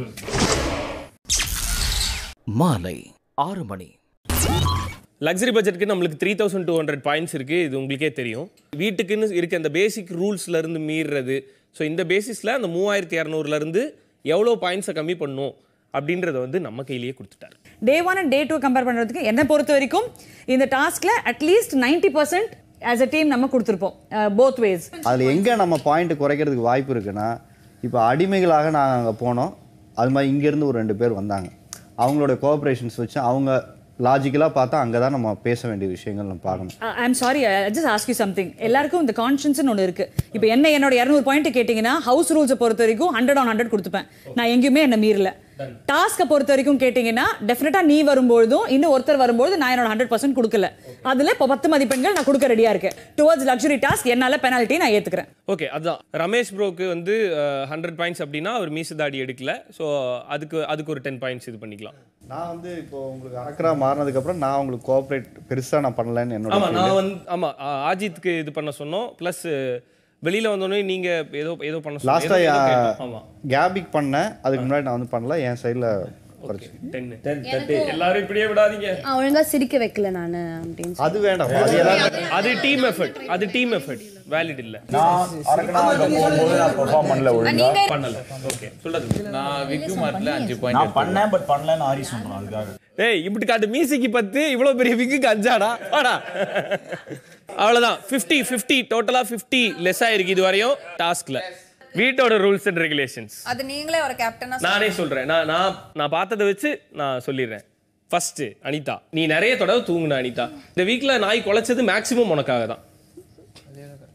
மாலை ஆறு மணி லக்ஸரி பட்ஜெட்டுக்கு நம்மளுக்கு three thousand two hundred points இருக்குது இது உங்களுக்கே தெரியும் வீட்டுக்குன்னு இருக்க அந்த பேசிக் ரூல்ஸ்ல இருந்து மீறுறது ஸோ இந்த பேசிஸில் அந்த மூவாயிரத்தி இரநூறுலேருந்து எவ்வளோ பாயிண்ட்ஸை கம்மி பண்ணும் அப்படின்றத வந்து நம்ம கையிலேயே கொடுத்துட்டாரு day one and day two compare பண்ணுறதுக்கு என்னை பொறுத்த வரைக்கும் இந்த டாஸ்க்ல at least ninety percent as a team நம்ம கொடுத்துருப்போம் போத் வேஸ் அதில் எங்கே நம்ம பாயிண்ட் குறைக்கிறதுக்கு வாய்ப்பு இருக்குன்னா இப்போ அடிமைகளாக நாங்கள் அங்கே போனோம் அது மாதிரி இங்கேருந்து ஒரு ரெண்டு பேர் வந்தாங்க அவங்களோட கோஆப்ரேஷன்ஸ் வச்சு அவங்க லாஜிக்கலாக பார்த்தா அங்கே தான் நம்ம பேச வேண்டிய விஷயங்கள் நம்ம பார்க்கணும் I am sorry just ask you something எல்லாருக்கும் இந்த கான்ஷியன்ஸ்னு ஒன்று இருக்கு இப்போ என்ன என்னோட இரநூறு பாயிண்ட் கேட்டிங்கன்னா ஹவுஸ் ரூல்ஸை பொறுத்த வரைக்கும் ஹண்ட்ரட் ஆன் ஹண்ட்ரட் கொடுத்துப்பேன் நான் எங்கேயுமே என்ன மீறல டாஸ்க்கை பொறுத்த வரைக்கும் கேட்டிங்கன்னா டெஃபினட்டாக நீ வரும்பொழுதும் இன்னும் ஒருத்தர் வரும்போது நான் என்னோட ஹண்ட்ரட் பர்சன்ட் கொடுக்கல அதில் இப்போ பத்து மதிப்பெண்கள் நான் கொடுக்க ரெடியாக இருக்கேன் டுவர்ட்ஸ் லக்ஸுரி டாஸ்க் என்னால் பெனால்ட்டி நான் ஏற்றுக்கிறேன் ஓகே அதுதான் ரமேஷ் ப்ரோக்கு வந்து ஹண்ட்ரட் பாயிண்ட்ஸ் அப்படின்னா அவர் மீசதாடி எடுக்கல ஸோ அதுக்கு அதுக்கு ஒரு டென் பாயிண்ட்ஸ் இது பண்ணிக்கலாம் நான் வந்து இப்போ உங்களுக்கு அரக்கரா மாறினதுக்கப்புறம் நான் உங்களுக்கு கோஆப்ரேட் பெருசாக நான் பண்ணலன்னு என்னோட ஆமா feel. நான் வந்து ஆமா ஆ- ஆஜித்துக்கு இது பண்ண சொன்னோம் ப்ளஸ் வெளியில வந்தோடனே நீங்க ஏதோ ஏதோ பண்ண சொன்னீங்க. ஏதோ- ஏதோ கேட்டோம். லாஸ்ட்டாக ஆமா கேபிக் பண்ணேன் அதுக்கு முன்னாடி நான் வந்து பண்ணல என் சைடில் குறைச்சி டென் எல்லாரும் இப்படியே விடாதீங்க ஒழுங்கா சிரிக்க வைக்கல நானு அப்படின்னு அது வேண்டாம் அது எல்லாரும் அது டீம் எஃபர்ட் அது டீம் எஃபர்ட் வேலிட் இல்ல நான் அரக்கனா அங்க போகும்போது நான் பெர்ஃபார்ம் பண்ணல ஒழுங்கா பண்ணல ஓகே சொல்றது நான் விக்குமார்ல அஞ்சு பாயிண்ட் நான் பண்ணேன் பட் பண்ணலன்னு ஆரி சொல்றேன் அதுக்காக ஏய் இப்படி காட்டு மியூசிக்கு பத்து இவ்வளவு பெரிய விக்குக்கு அஞ்சாடா வாடா அவ்வளவுதான் 50 50 டோட்டலா 50 லெஸ் ஆயிருக்கு இது வரையும் டாஸ்க்ல வீட்டோட ரூல்ஸ் அண்ட் ரெகுலேஷன்ஸ் அது நீங்களே ஒரு கேப்டனா நானே சொல்றேன் நான் நான் நான் பார்த்ததை வச்சு நான் சொல்லிடுறேன் ஃபர்ஸ்ட் அனிதா நீ நிறைய தடவை தூங்குன அனிதா இந்த வீக்ல நாய் குலைச்சது மேக்ஸிமம் உனக்காக தான்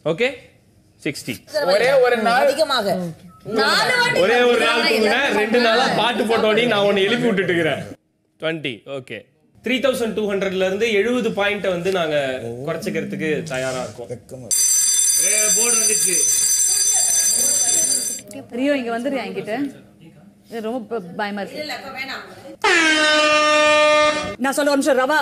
ஓகே சிக்ஸ்டி ஒரே ஒரு நாள் அதிகமாக ஒரே ஒரு நாள் தூங்குனேன் ரெண்டு நாளா பாட்டு போட்டோடனே நான் உன்னை எழுப்பி விட்டுட்டு இருக்கிறேன் twenty okay three thousand two ஹண்ட்ரட்ல இருந்து எழுபது பாயிண்ட்டை வந்து நாங்க குறைச்சிக்கிறதுக்கு தயாரா இருக்கோம் போர்டு வந்துச்சு ரியோ இங்க வந்துரு என்கிட்ட இது ரொம்ப ப- பயமா இருக்கு நான் சொல்ல ஒரு நிமிஷம் ரவா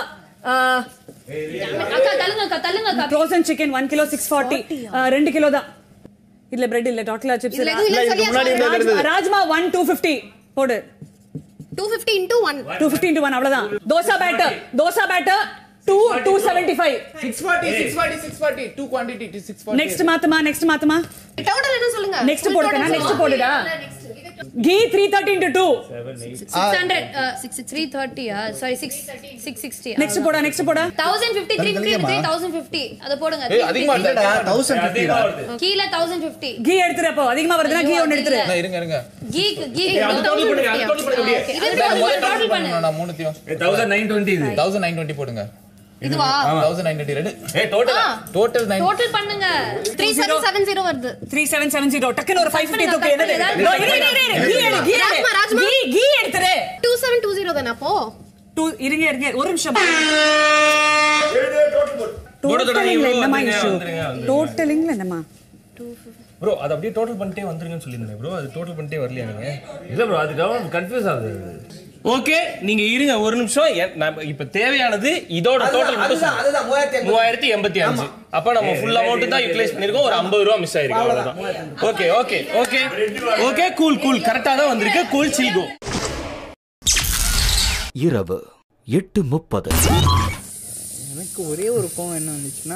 அக்கா தள்ளுங்க அக்கா தள்ளுங்க அக்கா frozen chicken one kilo six forty ரெண்டு கிலோ தான் இல்ல பிரெட் இல்ல டோட்டலா சிப்ஸ் இதுல எதுவும் இல்ல, சரியா சொல்லுங்க. ராஜ்மா ஒன் டூ ஃபிஃப்டி போடு two fifty into one two fifty into one அவ்வளவுதான் dosa batter dosa batter two two seventy five six forty six forty six forty two quantity six next மாத்துமா நெக்ஸ்ட் மாத்துமா டோட்டல் என்ன சொல்லுங்க நெக்ஸ்ட் போடுக்கா நெக்ஸ்ட் போடுடா ghee three thirty into two six hundred six three தேர்ட்டியா sorry six six sixty next போடா நெக்ஸ்ட் போடா thousand fifty three three thousand fifty அதை போடுங்க ஏய், அதிகமா இருக்குடா. 1050 டா. கீழே தௌசண்ட் ஃபிஃப்டி கீ எடுத்துரு அப்போ அதிகமா வருதுன்னா கீ ஒன்னு எடுத்துரு அண்ணா, இருங்க இருங்க கீக்கு ஏய், கீக்கு அது total பண்ணுங்க, அது total பண்ணுங்க அப்படியே. இது அண்ணா, முதல்ல டோட்டல் total பண்ணு பண்ணணும், நான் மூணுத்தையும். தௌசண்ட் நைன் டுவெண்ட்டி இது தௌசண்ட் நைன் டுவெண்ட்டி போடுங்க இதுவா தௌசண்ட் நைன் டுவெண்ட்டி ரெண்டு ஏ டோட்டல் டோட்டல் நைன் டோட்டல் பண்ணுங்க த்ரீ செவன் செவன் ஜீரோ வருது த்ரீ செவன் செவன் ஜீரோ டக்குன்னு ஒரு ஃபைவ் ஃபிஃப்டி தூக்கு என்னது ஏதாவது இதோ, இரு, இரு, இரு, இரு. கீ எடு, கீ எடு. ராஜ்மா, ராஜ்மா. கீ கீ எடுத்துரு டூ செவன் டூ ஜீரோ தானே அப்போ டூ இருங்க இருங்க ஒரு நிமிஷம் போடு, தொட, நீ டோட்டலிங்ல இவ்வளவு என்னமா வந்துருங்க, இஷ்யூ வந்துருங்க, வந்துருங்க. டோட்டலிங்ல என்னமா ப்ரோ அது அப்படியே டோட்டல் பண்ணிட்டே வந்துருங்கன்னு சொல்லியிருந்தேன் ப்ரோ அது டோட்டல் பண்ணிட்டே வரலையா நீங்க இல்லை ப்ரோ அதுக்கு கன்ஃபியூஸ் ஆகுது ஓகே நீங்க இருங்க ஒரு நிமிஷம் என்- நம்ம இப்ப தேவையானது இதோட டோட்டல் மட்டும் சொல்லுங்க. மூவாயிரத்தி எண்பத்தி அஞ்சு அப்ப நம்ம ஃபுல் அமௌண்ட் தான் யூட்டிலைஸ் பண்ணிருக்கோம் ஒரு ஐம்பது ரூபா மிஸ் ஆயிருக்கு அவ்வளவுதான் okay okay okay okay cool cool கரெக்டா தான் வந்திருக்கு கூல் சில்கோ இரவு எட்டு முப்பது எனக்கு ஒரே ஒரு கோவம் என்ன வந்துச்சுன்னா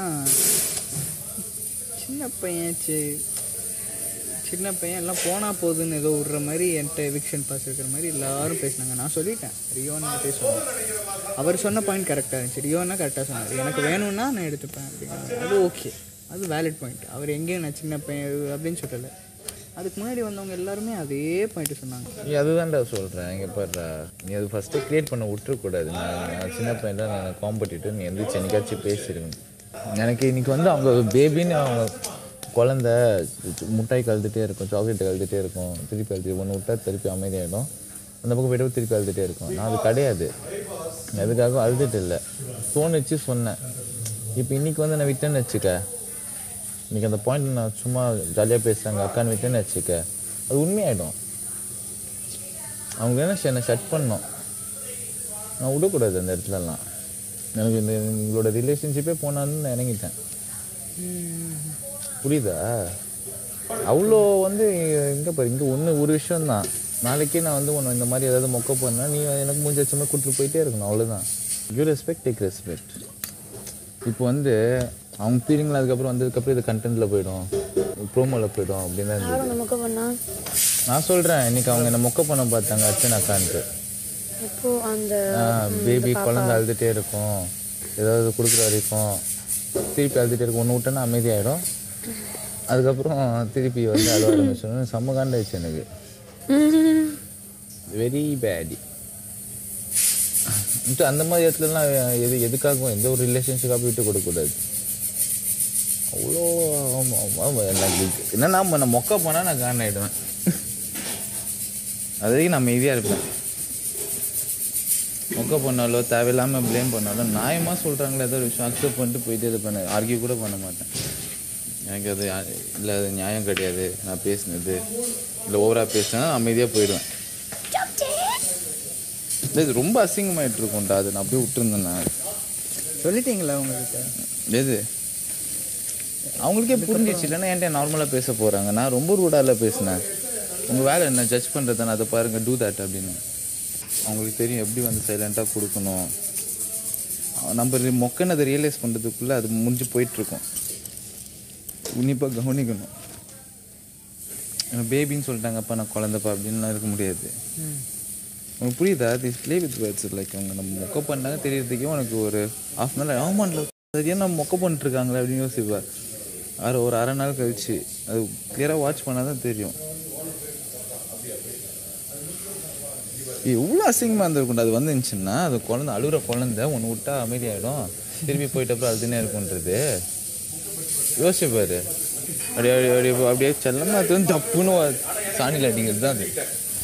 சின்ன பையன் சரி சின்ன பையன் எல்லாம் போனா போகுதுன்னு ஏதோ விடுற மாதிரி என்கிட்ட எவிக்ஷன் பாஸ் இருக்கிற மாதிரி எல்லாரும் பேசினாங்க நான் சொல்லிட்டேன் ரியோன்னு பேசுவேன் அவர் சொன்ன பாயிண்ட் கரெக்டாக இருந்துச்சு ரியோன்னா கரெக்டாக சொன்னார் எனக்கு வேணும்னா நான் எடுத்துப்பேன் அப்படிங்கிறது அது ஓகே அது வேலிட் பாயிண்ட் அவர் எங்கேயும் நான் சின்ன பையன் அப்படின்னு சொல்லலை அதுக்கு முன்னாடி வந்தவங்க எல்லாருமே அதே பாயிண்ட் சொன்னாங்க நீ அதுதான்டா சொல்கிறேன் இங்கே பாருடா நீ அது ஃபஸ்ட்டு க்ரியேட் பண்ண விட்டுறக்கூடாது நான் நான் சின்ன பையன் தான் நான் காம்படிட்டிவ் நீ எந்திரிச்சு என்னைக்காச்சும் பேசியிருக்கணும் எனக்கு இன்னைக்கு வந்து அவங்க பேபின்னு அவங்க குழந்த முட்டாய் கழுதுகிட்டே இருக்கும் சாக்லேட் கழுதுகிட்டே இருக்கும் திருப்பி அழுது ஒன்று விட்டா திருப்பி அமைதியாகிடும் அந்த பக்கம் போய்ட்டு திருப்பி அழுதுகிட்டே இருக்கும் நான் அது கிடையாது எதுக்காக அழுதுட்டு இல்லை தோணுச்சு சொன்னேன் இப்போ இன்னைக்கு வந்து நான் விட்டேன்னு வச்சுக்க இன்னைக்கு அந்த பாயிண்ட் நான் சும்மா ஜாலியாக பேசுகிறாங்க அக்கான்னு விட்டேன்னு வச்சுக்க அது உண்மையாயிடும் அவங்க என்ன என்னை ஷட் பண்ணோம் நான் விடக்கூடாது அந்த இடத்துலலாம் எனக்கு இந்த எங்களோட ரிலேஷன்ஷிப்பே போனான்னு நான் இறங்கிட்டேன் புரியுதா அவ்வளோ வந்து எங்கே பாரு இங்கே ஒன்று ஒரு விஷயம்தான் நாளைக்கே நான் வந்து உன்னை இந்த மாதிரி ஏதாவது மொக்க பண்ணால் நீ எனக்கு முடிஞ்ச வச்ச மாதிரி கூட்டிட்டு போயிட்டே இருக்கணும் அவ்வளோதான் யூ ரெஸ்பெக்ட் டேக் ரெஸ்பெக்ட் இப்போ வந்து அவங்க ஃபீலிங்கில் அதுக்கப்புறம் வந்ததுக்கப்புறம் இது கண்டென்ட்டில் போயிடும் ப்ரோமோவில் போயிடும் அப்படின்னு தான் இருந்தது நமக்கு பண்ணா நான் சொல்கிறேன் இன்னைக்கு அவங்க என்ன மொக்க பண்ண பார்த்தாங்க அர்ச்சனா அக்கான்ட்டு இப்போ அந்த பேபி குழந்தை அழுதுகிட்டே இருக்கும் ஏதாவது கொடுக்குற வரைக்கும் திருப்பி அழுதுகிட்டே இருக்கும் ஒன்று விட்டோன்னா அமைதியாயிடும் அதுக்கப்புறம் திருப்பி வந்து அழுவ ஆரம்பிச்சிடும் செம்ம காண்டாயிடுச்சு எனக்கு வெரி பேடி அந்த மாதிரி இடத்துலலாம் எது எதுக்காகவும் எந்த ஒரு ரிலேஷன்ஷிப்பாக விட்டு கொடுக்கக்கூடாது அவ்வளோ ஆமா, ஆமா, எனக்கு என்னன்னா நான் மொக்க போனால் நான் காண்ட் ஆகிடுவேன் அது வரைக்கும் நான் அமைதியாக இருப்பேன் மொக்க பண்ணாலோ தேவையில்லாமல் ப்ளேம் பண்ணாலும் நியாயமாக சொல்கிறாங்களே ஏதோ ஒரு விஷயம் அக்செப்ட் பண்ணிட்டு போயிட்டே இருப்பேன் ஆர்கியூ கூட பண்ண மாட்டேன் எனக்கு அது இல்லை அது நியாயம் கிடையாது நான் பேசினது இல்லை ஓவராக பேசினா அமைதியாக போயிடுவேன் இல்லை, இது ரொம்ப அசிங்கமாயிட்டு இருக்கும்டா அது நான் அப்படியே விட்டுருந்தேன்னா சொல்லிட்டீங்களா உங்ககிட்ட எது அவங்களுக்கே புரிஞ்சிச்சு இல்லைன்னா என்கிட்ட நார்மலாக பேச போகிறாங்க நான் ரொம்ப ரூடால பேசினேன் உங்கள் வேலை என்ன ஜட்ஜ் பண்ணுறது தானே அதை பாருங்கள் டூ தட் அப்படின்னு அவங்களுக்கு தெரியும் எப்படி வந்து சைலண்ட்டாக கொடுக்கணும் நம்ம ரி- மொக்கன்னு அதை ரியலைஸ் பண்ணுறதுக்குள்ளே அது முடிஞ்சு போயிட்டுருக்கோம் உன்னிப்பாக கவனிக்கணும் பேபின்னு சொல்லிட்டாங்கப்பா நான் குழந்தைப்பா அப்படின்லாம் இருக்க முடியாது உனக்கு புரியுதா this play with words like அவங்க நம்ம மொக்க பண்ணாங்க தெரியறதுக்கே உனக்கு ஒரு ஹாஃப் அன் ஹவர் ஆமாம்ல அது ஏன் நம்ம மொக்க பண்ணிட்டுருக்காங்களே அப்படின்னு யோசிப்பார் அரை ஒரு அரை நாள் கழிச்சு அது கிளியராக வாட்ச் பண்ணால் தான் தெரியும் எவ்வளோ அசிங்கமாக இருந்திருக்கும்டா அது வந்துருந்துச்சுன்னா அது குழந்தை அழுகிற குழந்தை ஒன்று விட்டா அமைதியாயிடும் திருப்பி போயிட்ட அப்புறம் அழுதுனே இருக்குன்றது யோசிச்சு பாரு அப்படியே அப்படியே அப்படியே அப்படியே செல்லமா அது வந்து தப்புன்னு சாணியில் அடிங்கிறது தான் அது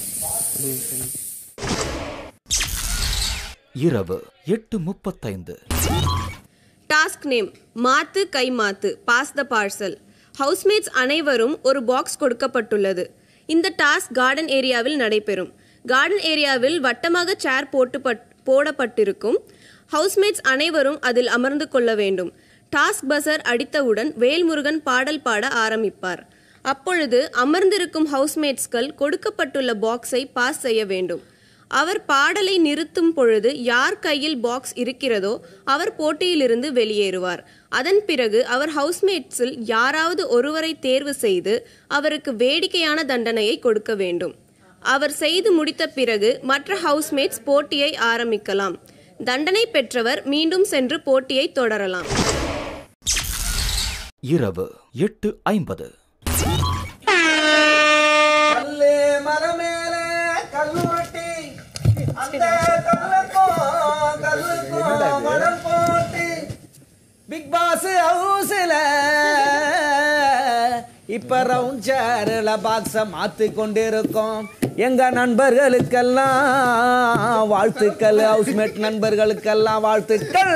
இரவு எட்டு முப்பத்தைந்து டாஸ்க் நேம் மாத்து கை மாத்து பாஸ் த பார்சல் ஹவுஸ்மேட்ஸ் அனைவரும் ஒரு பாக்ஸ் கொடுக்கப்பட்டுள்ளது இந்த டாஸ்க் கார்டன் ஏரியாவில் நடைபெறும் கார்டன் ஏரியாவில் வட்டமாக சேர் போட்டு பட்- போடப்பட்டிருக்கும் ஹவுஸ்மேட்ஸ் அனைவரும் அதில் அமர்ந்து கொள்ள வேண்டும் டாஸ்க் பஸர் அடித்தவுடன் வேல்முருகன் பாடல் பாட ஆரம்பிப்பார் அப்பொழுது அமர்ந்திருக்கும் ஹவுஸ்மேட்ஸ்கள் கொடுக்கப்பட்டுள்ள பாக்ஸை பாஸ் செய்ய வேண்டும் அவர் பாடலை நிறுத்தும் பொழுது யார் கையில் பாக்ஸ் இருக்கிறதோ அவர் போட்டியிலிருந்து வெளியேறுவார் அதன் பிறகு அவர் ஹவுஸ்மேட்ஸில் யாராவது ஒருவரை தேர்வு செய்து அவருக்கு வேடிக்கையான தண்டனையை கொடுக்க வேண்டும் அவர் செய்து முடித்த பிறகு மற்ற ஹவுஸ்மேட்ஸ் போட்டியை ஆரம்பிக்கலாம் தண்டனை பெற்றவர் மீண்டும் சென்று போட்டியை தொடரலாம் இரவு எட்டு ஐம்பது கல்லு மரமேல கல்லுருட்டி அந்த கல்லுக்கும் கல்லுக்கும் மணல் போட்டு பிக் பாஸ் ஹவுஸ்ல இப்ப ரவுண்ட் சேர்ல பாக்ஸ மாத்தி கொண்டிருக்கோம் எங்க நண்பர்களுக்கெல்லாம் வாழ்த்துக்கள் ஹவுஸ்மேட் நண்பர்களுக்கெல்லாம் வாழ்த்துக்கள்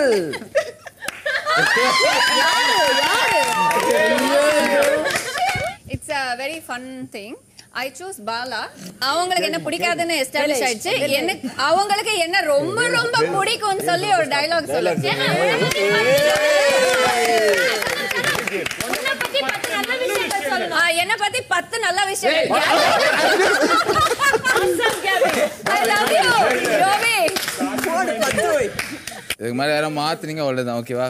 it's a very fun thing I choose Bala அவங்களுக்கு என்ன பிடிக்காதுன்னு எஸ்டாப்ளிஷ் ஆயிடுச்சு எனக்கு அவங்களுக்கு என்ன ரொம்ப ரொம்ப பிடிக்கும்னு சொல்லி ஒரு டயலாக் சொல்லு ஆ, என்னை பத்தி பத்து நல்ல விஷயம் I love you, ரோபி. இதுக்கு மேலே யாரும் மாத்துனீங்க அவ்வளோதான் ஓகேவா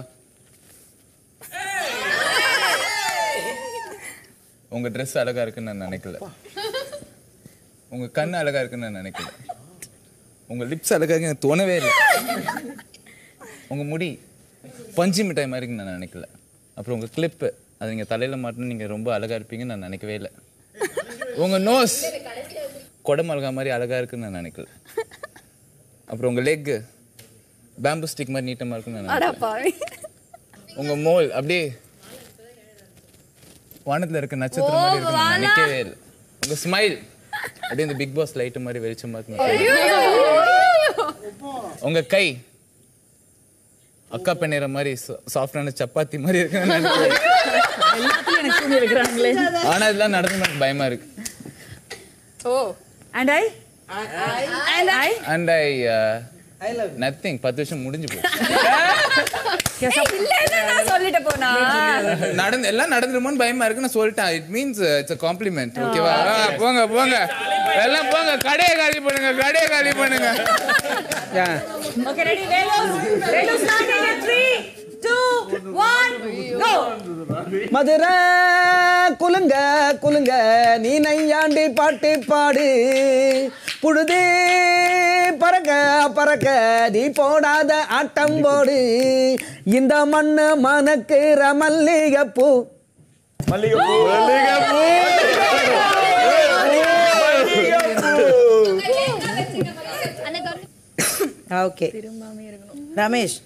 உங்க Dress அழகா இருக்குன்னு நான் நினைக்கல உங்க கண் அழகா இருக்குன்னு நான் நினைக்கல உங்க லிப்ஸ் அழகா இருக்கு எனக்கு தோணவே இல்லை உங்க முடி பஞ்சு மிட்டாய் மாதிரி இருக்குன்னு நான் நினைக்கல அப்புறம் உங்க கிளிப்பு அது நீங்க தலையில மாட்டணும் நீங்க ரொம்ப அழகா இருப்பீங்கன்னு நான் நினைக்கவே இல்லை உங்க நோஸ் கொடமிளகா மாதிரி அழகா இருக்குன்னு நான் நினைக்கல அப்புறம் உங்க லெக் பேம்பு ஸ்டிக் மாதிரி நீட்டமா இருக்குன்னு நான் அட நினைக்கல பாவி. உங்க மோல் அப்படியே வானத்துல இருக்க நட்சத்திரம் மாதிரி இருக்கு நான் நினைக்கவே இல்லை உங்க ஸ்மைல் அப்படியே இந்த பிக் பாஸ் லைட் மாதிரி வெளிச்சமா இருக்கு உங்க கை அக்கா பெண்ணேற மாதிரி சாஃப்டான சப்பாத்தி மாதிரி இருக்கு நான் நினைக்கவே இல்லை. எல்லாத்தையும் எனக்கு தூங்கி வைக்கிறாங்களே ஆனா இதெல்லாம் நடந்து எனக்கு பயமா இருக்கு oh and I and I and I nothing பத்து வருஷம் முடிஞ்சு போச்சு இல்லைன்னு நான் சொல்லிட்டு போனா நடந்து எல்லாம் நடந்துருமோன்னு பயமா இருக்கு நான் சொல்லிட்டேன் it means it's a compliment ஓகேவா போங்க போங்க எல்லாம் போங்க கடையை காலி பண்ணுங்க கடையை காலி பண்ணுங்க ஓகே ரெடி வேலோஸ் வேலோஸ் ஸ்டார்டிங் இன் 3 2 1 கோ மதுரை குலுங்க குலுங்க நீ நையாண்டி பாட்டு பாடு புழுதி பறக்க பறக்க நீ போடாத ஆட்டம் போடு இந்த மண்ணு மணக்குற மல்லிகைப்பூ மல்லிகைப்பூ மல்லிகைப்பூ ஓகே ரமேஷ்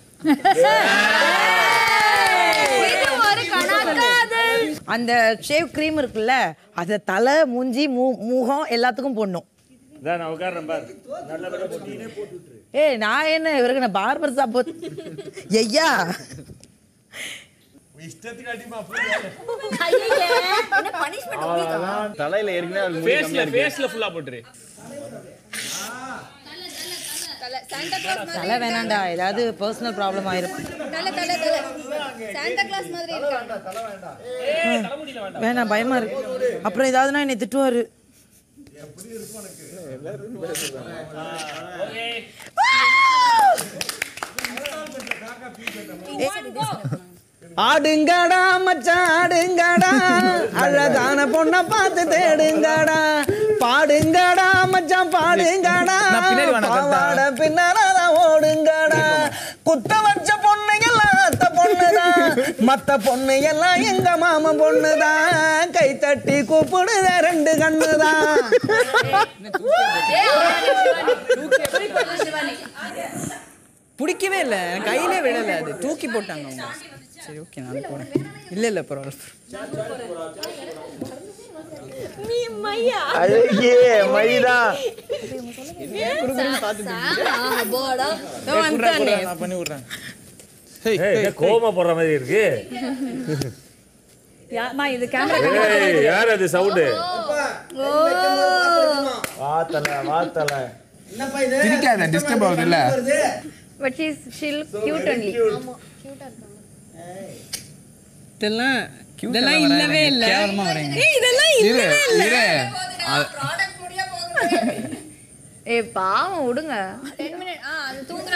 அந்த ஷேவ் க்ரீம் இருக்குல்ல அதை தலை மூஞ்சி மூ முகம் எல்லாத்துக்கும் போடணும் நான் உட்கார்றேன் பாரு நல்லபடியா போட்டு ஏய் நான் என்ன இவருக்கு நான் பார்பர் ஷாப் ஐயா தலையில ஏற்கனவே ஃபேஸ்ல ஃபேஸ்ல ஃபுல்லா போட்டுரு சாண்டா கிளாஸ் தலை வேணாண்டா ஏதாவது பர்சனல் ப்ராப்ளம் ஆயிரும் தலை தலை தலை சாண்டா கிளாஸ் மாதிரி இருக்கா வேணாம் பயமா இருக்கு அப்புறம் ஏதாவதுனா என்னை திட்டுவாரு ஆடுங்கடா மச்சான் ஆடுங்கடா அழகான பொண்ணை பார்த்து தேடுங்கடா பாடுங்கடா மச்சான் பாடுங்கடா நான் பின்னாடி வேணா கரெக்டா? பாவாடை பின்னால ஓடுங்கடா குத்த வச்ச பொண்ணு எல்லாம் அத்த பொண்ணுதான் மத்த பொண்ணு எல்லாம் எங்க மாமன் பொண்ணுதான் கை தட்டி கூப்பிடுத ரெண்டு கண்ணுதான் பிடிக்கவே இல்லை கையிலே விடலை அது தூக்கி போட்டாங்க அவங்க சரி ஓகே நான் போகிறேன் இல்லை இல்லை பரவாயில்ல நீ மையா அழகியே மைதான் நான் பண்ணி விடுறேன் கோமா போடுற மாதிரி இருக்கு யாமா இது கேமரா ஏய், யார் அது சவுண்டு வாத்தல வாத்தல சிரிக்காத டிஸ்டர்ப் ஆகுது இல்ல but she is still cute only இதெல்லாம் இதெல்லாம் இல்லவே இல்ல கேவலமா வரீங்க ஏய் இதெல்லாம் இரு இல்லவே இல்ல இரு ஏ பாவம் விடுங்க 10 மினிட் ஆ அது தூங்குற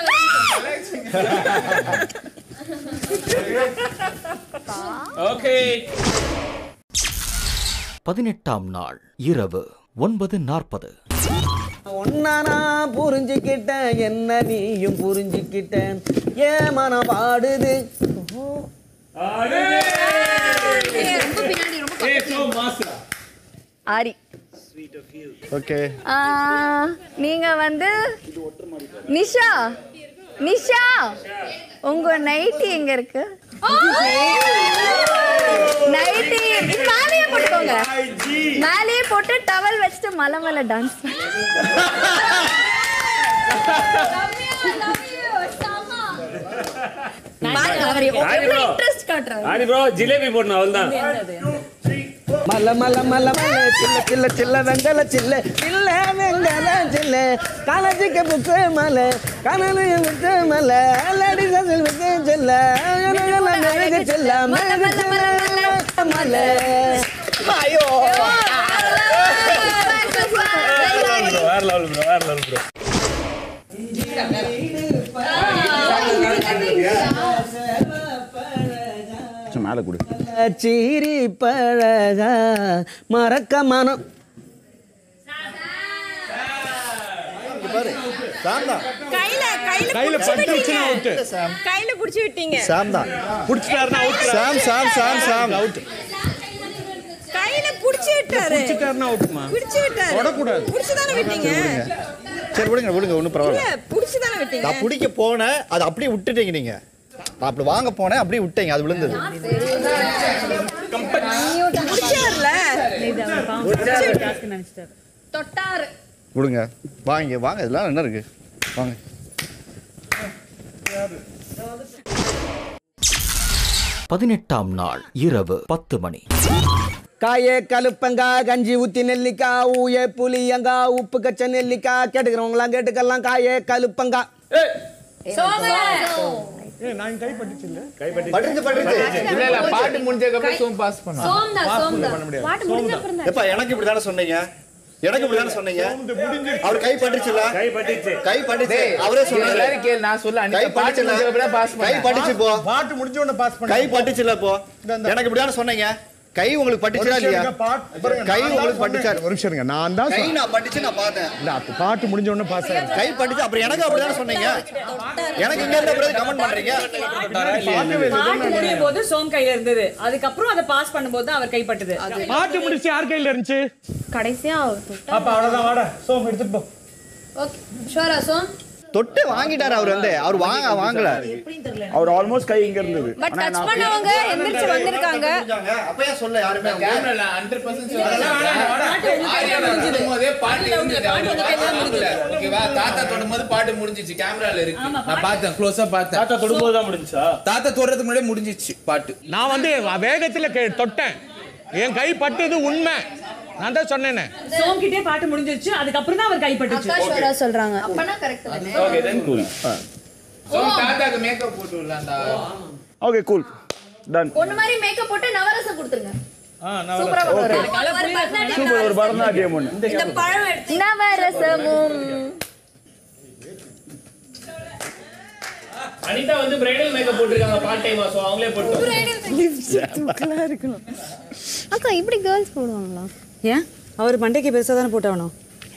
ஓகே பதினெட்டாம் நாள் இரவு ஒன்பது நாற்பது ஒன்னா நான் புரிஞ்சுக்கிட்டேன் என்ன நீயும் புரிஞ்சுக்கிட்டேன் ஏன் மனம் பாடுது ஆரி ஓகே ஆ, நீங்க வந்து நிஷா நிஷா உங்க நைட்டி எங்க இருக்கு நைட்டி மேலேயே போட்டுக்கோங்க மேலேயே போட்டு டவல் வச்சுட்டு மலை மேல டான்ஸ் இன்ட்ரெஸ்ட் காட்டுறாரு ஆடி ப்ரோ ஜிலேபி போடணும் அவள்தான் மல மல மல மல சில்ல சில்ல சில்ல வெங்கல சில்ல சில்ல வெங்கல சில்ல காலேஜுக்கு புக்கு மல கனவு விட்டு மல லேடி சசில் விட்டு சில்ல மெழுகு சில்ல மெழுகு சில்ல மல ஐயோ வேற லெவல் ப்ரோ வேற லெவல் ப்ரோ மேலே கொடு சீரி பழகா மறக்க மனம் கையில கையில கையில புடிச்சு பட்டுச்சுன்னா விட்டீங்க. அவுட் கையில புடிச்சு விட்டீங்க சாம் தான் புடிச்சிட்டாருன்னா அவுட் சாம் சாம் சாம் சாம் அவுட் கையில புடிச்சு விட்டாரு புடிச்சிட்டாருன்னா அவுட்மா புடிச்சு விட்டாரு தொடக்கூடாது. புடிச்சு தானே விட்டீங்க சரி விடுங்க விடுங்க ஒன்றும் இல்ல பரவாயில்ல புடிச்சு தானே விட்டீங்க நான் பிடிக்க போனேன் அது அப்படியே விட்டுட்டீங்க நீங்க நான் அப்படி வாங்க போனேன் அப்படியே விட்டீங்க அது விழுந்தது புடிச்சார்ல நினைச்சிட்டாரு தொட்டாரு விடுங்க வாங்க வாங்க இதெல்லாம் என்ன இருக்கு வாங்க பதினெட்டாம் நாள் இரவு பத்து மணி காயே கலுப்பங்கா கஞ்சி ஊத்தி நெல்லிக்கா ஊயே புளியங்கா உப்பு கச்ச நெல்லிக்கா கேட்டுக்கிறவங்களாம் கேட்டுக்கலாம் காயே கலுப்பங்கா நான் கை பட்டுச்சு இல்ல பட்டுச்சு பட்டுச்சு இல்ல இல்ல பாட்டு முடிஞ்சதுக்கு அப்புறம் சோம் பாஸ் பண்ணலாம் பண்ண முடியாது எப்பா எனக்கு இப்படி தானே சொன்னீங்க எனக்கு இப்படி தானே சொன்னீங்க அவர் கை பட்டுச்சுல கை பட்டுச்சு கை பட்டுச்சு டேய், அவரே நீ சொன்னாரு எல்லாரும் கேளு நான் சொல்ல கை அன்னைக்கு பாட்டு பட்டுச்சுல முடிஞ்சதுக்கு அப்புறம் பாஸ் கை பண்ண பட்டுச்சு போ பாட்டு முடிஞ்ச உடனே பாஸ் பண்ண கை பட்டுச்சுல போ எனக்கு இப்படி தானே சொன்னீங்க கை உங்களுக்கு பட்டுச்சா இல்லையா கை உங்களுக்கு பட்டுச்சா ஒரு நிமிஷம் இருங்க நான் தான் கை சொன்னேன். நான் பட்டுச்சு நான் பார்த்தேன் இல்ல அப்ப பாட்டு முடிஞ்ச உடனே பாஸ் ஆயிடுச்சு கை பட்டுச்சு அப்புறம் எனக்கு அப்படி தானே சொன்னீங்க எனக்கு இங்க இருந்து அப்புறம் கமெண்ட் பண்றீங்க பாட்டு முடியும் போது சோம் கையில இருந்தது அதுக்கப்புறம் அதை பாஸ் பண்ணும்போது தான் அவர் கைப்பட்டது பாட்டு முடிச்சு யார் கையில இருந்துச்சு கடைசியா அப்ப அவ்வளவுதான் வாடா சோம் எடுத்துட்டு போ ஓகே ஷோரா சோம் தொட்டு வாங்கிட்டாரு அவர் வந்து அவர் வாங்க வாங்கல அவர் ஆல்மோஸ்ட் கை இங்க இருந்தது பட் ஆனா டச் நான் பண்ணவங்க எந்திரிச்சு வந்திருக்காங்க அப்பயே சொல்ல யாருமே கேமரால 100% சொல்லும்போதே பாட்டு இருந்தது ஓகேவா தாத்தா தொடும்போது பாட்டு முடிஞ்சிச்சு கேமரால இருக்கு நான் பார்த்தேன் க்ளோஸா பார்த்தேன் தாத்தா தொடும்போது தான் முடிஞ்சா தாத்தா தொடுறதுக்கு முன்னாடியே முடிஞ்சிச்சு பாட்டு நான் வந்து வேகத்துல கே- தொட்டேன் என் கை பட்டது உண்மை நான் தான் சொன்னேனே சோம் கிட்டே பாட்டு முடிஞ்சிருச்சு அதுக்கப்புறம் தான் அவர் கைப்பட்டுச்சு அக்கா ஷோரா சொல்றாங்க அப்பனா கரெக்ட் தானே ஓகே தென் கூல் சோ தாத்தாக்கு மேக்கப் போட்டு விடலாம்டா ஓகே கூல் டன் ஒண்ணு மாதிரி மேக்கப் போட்டு நவரசம் கொடுத்துருங்க சூப்பரா பண்ணுவாரு சூப்பர் ஒரு பரதநாட்டியம் ஒன்று இந்த பழம் எடுத்து நவரசமும் அனிதா வந்து பிரைடல் மேக்கப் போட்டிருக்காங்க பார்ட் டைமா சோ அவங்களே போட்டோம் இருக்கணும் அக்கா இப்படி கேர்ள்ஸ் போடுவாங்களா ஏன் அவர் மண்டைக்கு பெருசா தானே போட்டாவணும்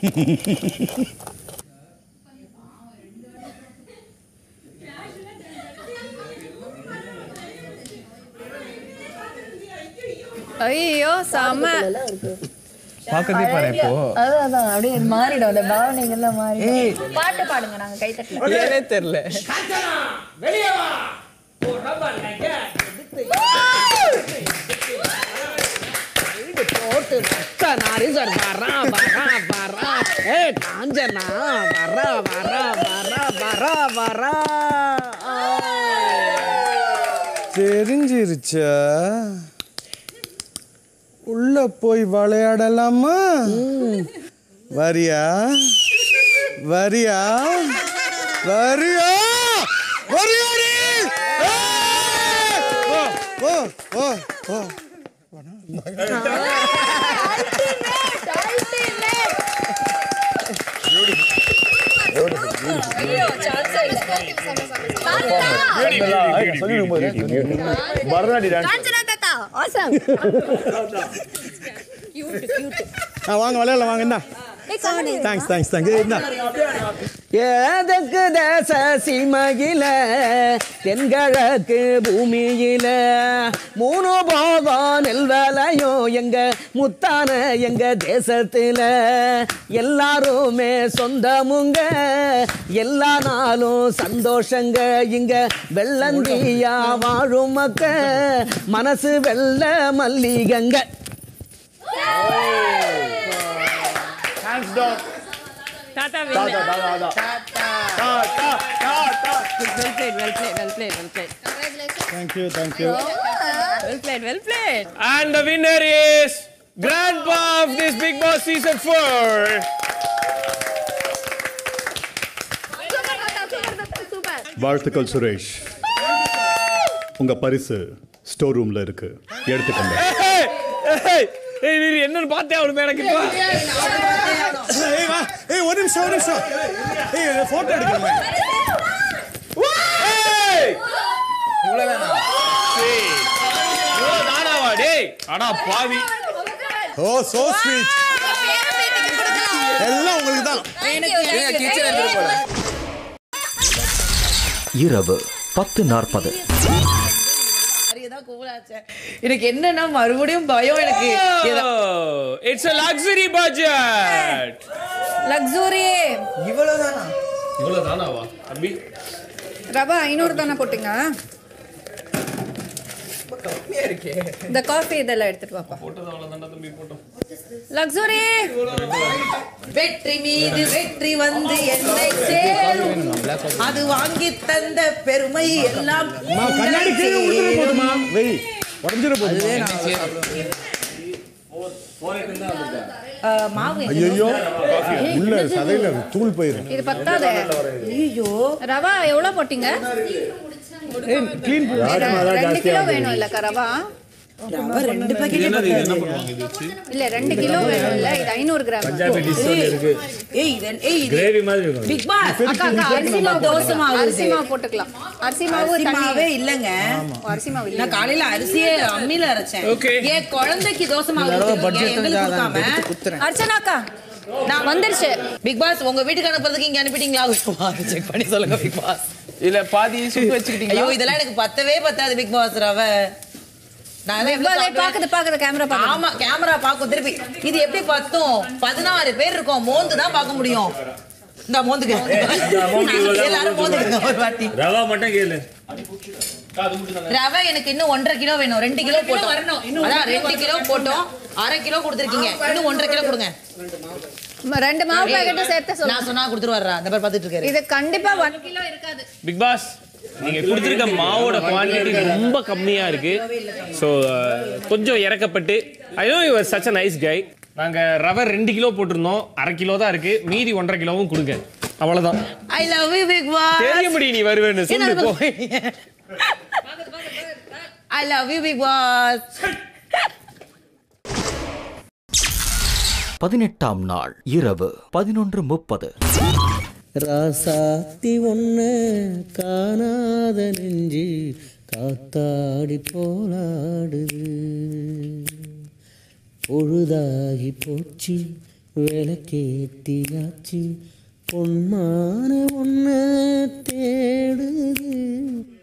ஐயோ செம பாக்கதே பாரு இப்போ அதான் அதான் அப்படியே மாறிடும் அந்த பாவனைகள்லாம் மாறி பாட்டு பாடுங்க நாங்க கை தட்டல ஏனே தெரியல வெளியே வா ஓ ரப்பர் லைக் காத்து நாரி சார் வரா வரா வரா ஏ காஞ்சனா வரா வரா வரா வரா வரா தெரிஞ்சிருச்சா உள்ள போய் விளையாடலாமா வரியா வரியா வரியா வரியாடி ஓ ஓ ஓ ஓ பரதநாட்டி டான்ஸ் காஞ்சனா தாத்தா ஆசம் ஆ வாங்க விளையாடலாம் வாங்க என்ன தேங்க்ஸ் தேங்க்ஸ் தேங்க்ஸ் என்ன ஏதற்கு தேச சீமையில தென்கிழக்கு பூமியில மூணு போகம் நெல்வேலையோ எங்க முத்தான எங்க தேசத்துல எல்லாருமே சொந்தமுங்க எல்லா நாளும் சந்தோஷங்க இங்க வெள்ளந்தியா வாழும் மக்க மனசு வெள்ள மல்லிகங்க தேங்க்ஸ் டாக் tata tata tata tata well played well played well played well played thank you thank you well played well played And the winner is Grandpa of this Big Boss Season 4. வாழ்த்துக்கள் சுரேஷ் உங்க பரிசு ஸ்டோர் ரூம்ல இருக்கு எடுத்துக்கோங்க ஏய், ஏய், ஏய், நீ என்னன்னு பார்த்தே அவனு எனக்கு இப்போ. ஏய் வா ஏய் ஒரு நிமிஷம் ஒரு நிமிஷம் ஏய் போட்டோ எடுக்கணும் ஏய்! ஏய், இவ்வளவு தானாவா, டேய்? அடா பாவி ஓ சோ ஸ்வீட் எல்லாம் உங்களுக்கு தான் இரவு பத்து நாற்பது எனக்கு என்னன்னா மறுபடியும் பயம் எனக்கு Oh, it's a luxury budget. Luxury இவ்வளவுதானா இவ்வளவு தானாவா தம்பி ரவா ஐநூறு தானே போட்டீங்க இந்த காஃபி இதெல்லாம் எடுத்துட்டு வாப்பா போட்டது அவ்வளவுதான்டா தம்பி போட்டோம் லக்ஸுரி வெற்றி மீது வெற்றி வந்து என்னை சேரும் அது வாங்கி தந்த பெருமை எல்லாம் அம்மா கண்ணாடி கீழே உள்ள போடுமா வெய் உடஞ்சிர போகுது அஹ், மாவு எங்க? ஐயோ உள்ள சதையில தூள் போயிரும் இது பத்தாதே ஐயோ ரவா எவ்வளவு போட்டீங்க க்ளீன் ரெண்டு கிலோ வேணும் இல்லக்கா ரவா ரவா ரெண்டு பாக்கெட் இல்ல ரெண்டு கிலோ வேணும் இல்ல இது ஐநூறு கிராம் பஞ்சாபி டிஷ் ஒன்று இருக்கு ஏய் இது ஏய் இது கிரேவி மாதிரி இருக்கும் பிக் பாஸ் அக்கா அக்கா அரிசி மாவு தோசை மாவு அரிசி மாவு போட்டுக்கலாம் அரிசி மாவு அரிசி தண்ணி மாவே இல்லங்க ஓ, அரிசி மாவு இல்ல நான் காலையில அரிசியே அம்மியில அரைச்சேன் Okay. என் குழந்தைக்கு தோசை மாவு தடவை கொடுத்துருக்கீங்க, budget எங்களுக்கு தான் கொடுக்காம குத்துறேன் அர்ச்சனாக்கா நான் வந்துருச்சு பிக் பாஸ் உங்க வீட்டுக்கு அனுப்புறதுக்கு இங்க அனுப்பிட்டீங்களா செக் பண்ணி சொல்லுங்க பிக் பாஸ் இல்ல பாதி சுட்டு வச்சுக்கிட்டீங்க ஐயோ இதெல்லாம் எனக்கு பத்தவே பத்தாது பிக் பாஸ் ரவ நான் எல்லாம் எவ்வளவு சாப்பிடுவேன்? பாக்குது பாக்குது கேமரா பாக்குது ஆமா கேமரா பாக்கும் திருப்பி இது எப்படி பத்தும் பதினாறு பேர் இருக்கோம் மோந்து தான் பார்க்க முடியும் இந்த மோந்துக்கு amount இவ்வளவு எல்லாரும் மோந்துக்குங்க ஒரு வாட்டி ரவா மட்டும் கேளு ரவை எனக்கு இன்னும் ஒன்றரை கிலோ வேணும் ரெண்டு கிலோ போட்டோம் வரணும், இன்னும் அதான் ஒன்றரை ரெண்டு கிலோ போட்டோம் அரை கிலோ கொடுத்துருக்கீங்க இன்னும் ஒன்றரை கிலோ கொடுங்க ரெண்டு மாவு பாக்கெட்டும் சேர்த்து நான் சொல்லுங்க சொன்னா கொடுத்துருவாரா இந்த பேர் பார்த்துட்டு இருக்காரு இது கண்டிப்பா ஒன் கிலோ இருக்காது பிக் பாஸ் நீங்க கொடுத்துருக்க மாவோட குவான்டிட்டி ரொம்ப கம்மியா இருக்கு ஸோ கொஞ்சம் இறக்கப்பட்டு I know your such a nice கை நாங்க ரவை ரெண்டு கிலோ போட்டிருந்தோம் அரை கிலோ தான் இருக்கு மீதி ஒன்றரை கிலோவும் கொடுங்க அவ்வளவுதான் I love you big boss தெரிய முடியும் நீ வருவேன்னு சொல்லு போ I love you big boss பதினெட்டாம் நாள் இரவு பதினொன்று முப்பது ராசாத்தி ஒன்று காணாத நெஞ்சு காத்தாடி போலாடுது பொழுதாகி போச்சு விளக்கேத்தியாச்சு பொன்மான ஒன்று தேடுது